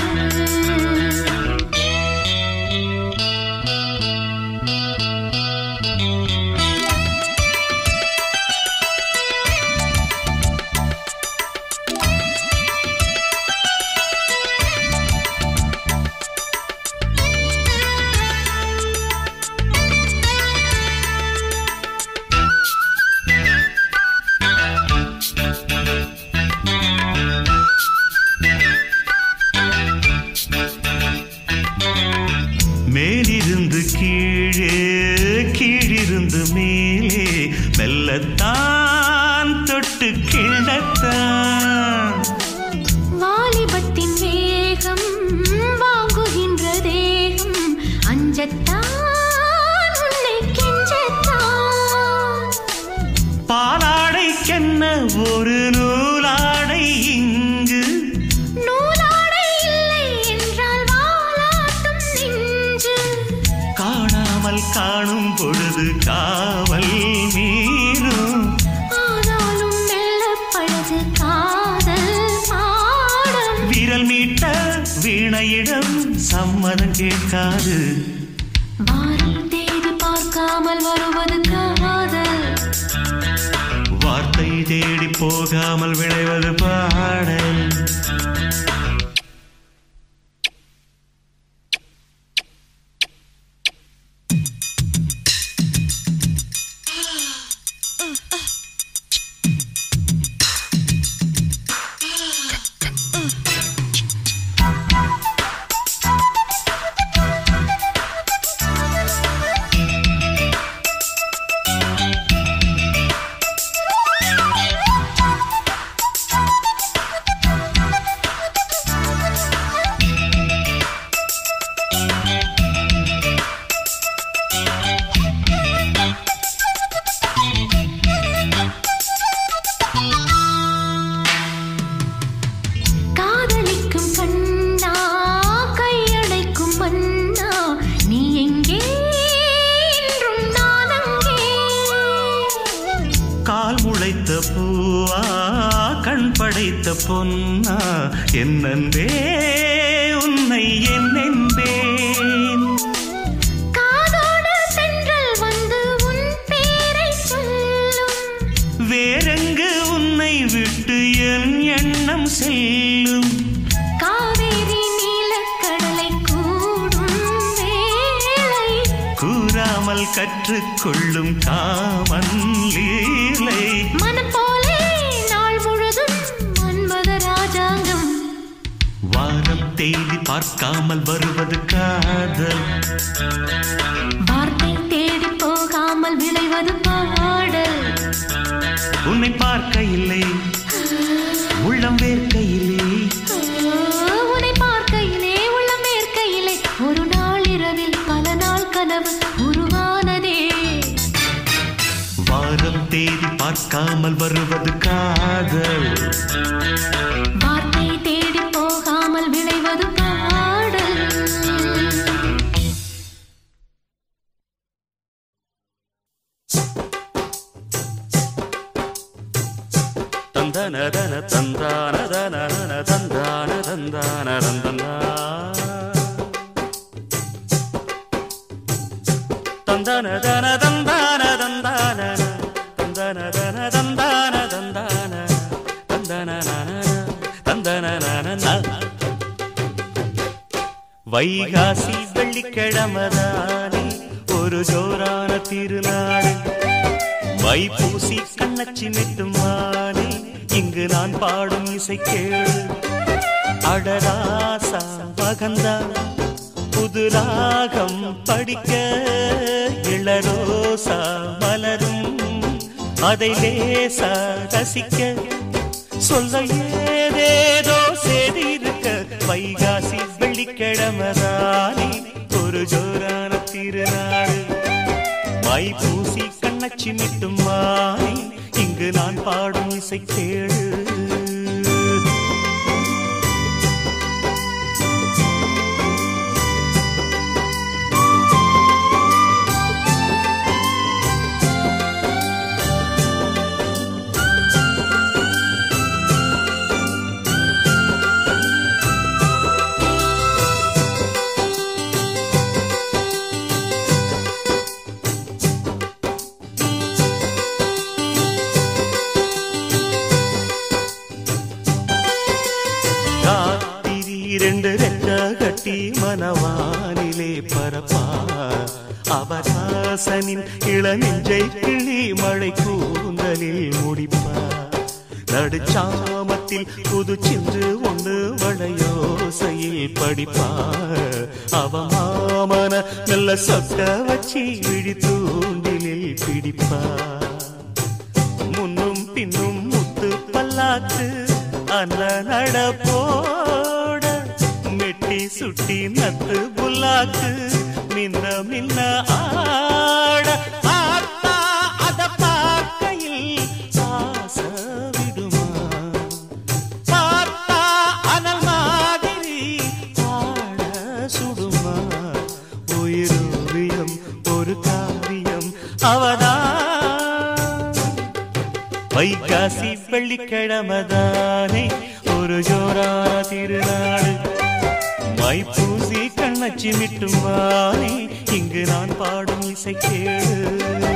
மேலிருந்து கீழே கீழிருந்து மேலே மெல்லத்தான் தொட்டு கிள்ளத்தான் வாலிபத்தின் வேகம் வாங்குகின்ற தேகம் அஞ்சத்தான் உன்னை கெஞ்சத்தான் பாலாடைக்கென்ன ஒரு நூலாடை இங்கு நூலாடை இல்லை என்றால் வாலாட்டும் நெஞ்சு காணாமல் காணும் பொழுது காவல் மீறும் ஆனாலும் மெல்ல பழகு காதல் பாடம் விரல் மீட்ட வீணையிடம் சம்மதம் கேட்காது வாரம் தேடி பார்க்காமல் வருவது காதல் வார்த்தை தேடி போகாமல் விளைவது பாடல் விட்ட பொன்னா என்னன்பே உன்னை என்னென்பேன் காதோடு சென்றல் வந்து உன் பேரை சொல்லும் வேறெங்கு உன்னை விட்டு என் எண்ணம் செல்லும் காவேரி நீலக்கடலை கூடும் வேளை கூறாமல் கற்றுக்கொள்ளும் காமன் லீலை மனம் போலே நாள் முழுதும் மன்மத ராஜாங்கம் வாரம் தேடி பார்க்காமல் வருவது காதல் வார்த்தை தேடி போகாமல் விளைவது பாடல் உன்னை பார்க்க இல்லை உள்ளம் வேர்க்க இல்லை உன்னை பார்க்கையிலே உள்ள மேற்கையிலே ஒரு நாள் இரவில் பல நாள் கனவு உருவானதே வாரம் தேடி பார்க்காமல் வருவது காதல் வார்த்தை தேடி போகாமல் விளைவது பாடல் தந்தன தன தந்தான தன நன தந்தான தந்தான தந்தனா தந்தன தன தந்தான தந்தான தந்தன தன தந்தான தந்தான தந்தன நன தந்தன நன வைகாசி வெள்ளிக்கிழமதானே ஒரு ஜோரான திருநாடு வைப்பூசி கண்ணச்சி மெட்டுமானே இங்கு நான் பாடும் இசை கேளு அடராசா மகந்தா புது ராகம் படிக்க இளரோசா மலரும் அதை லேசா ரசிக்க சொல்ல ஏதேதோ செய்தி இருக்க வைகாசி வெள்ளிக்கிழமதானே ஒரு ஜோரான திருநாடு மை பூசி கண்ணச்சி மிட்டும் மானே இங்கு நான் பாடும் இசை கேளு ராத்திரி ரெண்டு ரெக்க கட்டி மனவானிலே பரப்பா அவராசனின் இளநெஞ்சை கிளி மழை கூந்தலில் முடிப்பா நடுச்சாமத்தில் புது சின்று ஒன்று வளையோசையில் படிப்பா அவ மாமன நல்ல சொக்க வச்சு விழி தூண்டிலில் பிடிப்பா முன்னும் பின்னும் முத்து பல்லாக்கு அன்ன நடப்போட மெட்டி சுட்டி நத்து புல்லாக்கு மின்ன மின்ன ஆட ஆத்தா அத பார்க்கையில் ஆச விடுமா பார்த்தா அனல் மாதிரி ஆட சுடுமா உயிரோவியம் ஒரு காவியம் அவதான் வைகாசி வெள்ளிக்கிழமதானே ஒரு ஜோரான திருநாடு மைப்பூசி கண்ணச்சி மிட்டுமானே இங்கு நான் பாடும் இசை கேளு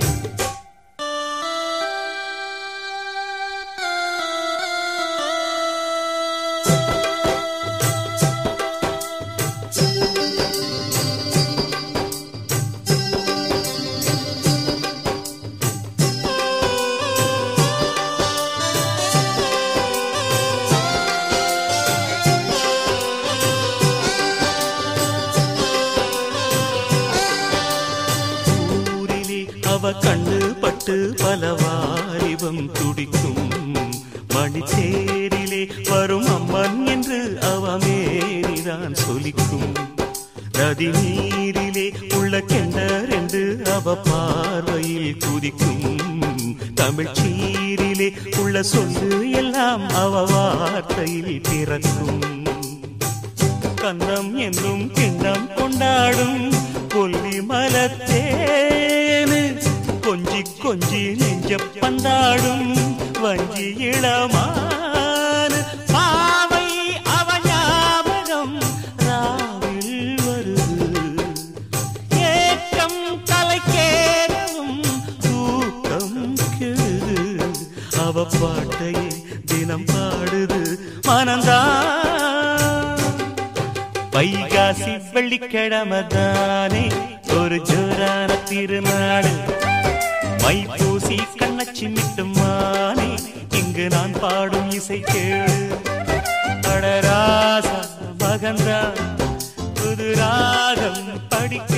ஊரிலே அவ கண்ணு பட்டு பல வாலிபம் துடிக்கும் மணித்தேரிலே வரும் அம்மன் என்று அவ மேரிதான் சொலிக்கும் நதி நீரிலே உள்ள கெண்டர் என்று அவ பார்வையில் குதிக்கும் தமிழ் சீரிலே உள்ள சொல்லு எல்லாம் அவ வார்த்தையில் பிறக்கும் கன்னம் என்னும் கிண்ணம் கொண்டாடும் கொல்லி மலத்தேனு கொஞ்சி கொஞ்சி நெஞ்ச பந்தாடும் வஞ்சி இளமானு பாட்டையே தினம் பாடுது மனந்தான் வைகாசி வெள்ளிக்கிழமை தானே ஒரு ஜோரான திருநாடு மை பூசி கண்ணச்சி மிட்டுமானே இங்கு நான் பாடும் இசை கேளு அடராசா மகந்தா புது ராகம் படிக்க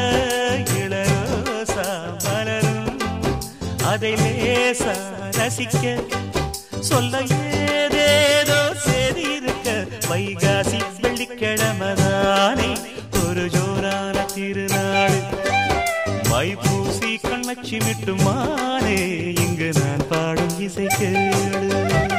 இளரோசா மலரும் அதை லேசா ரசிக்க சொல்ல ஏதேதோ செய்தி இருக்க வைகாசி வெள்ளிக்கிழமைதானே ஒரு ஜோரான திருநாடு மைப்பூசி கண்ணச்சி மிட்டுமானே இங்கு நான் பாடும் இசை கேளு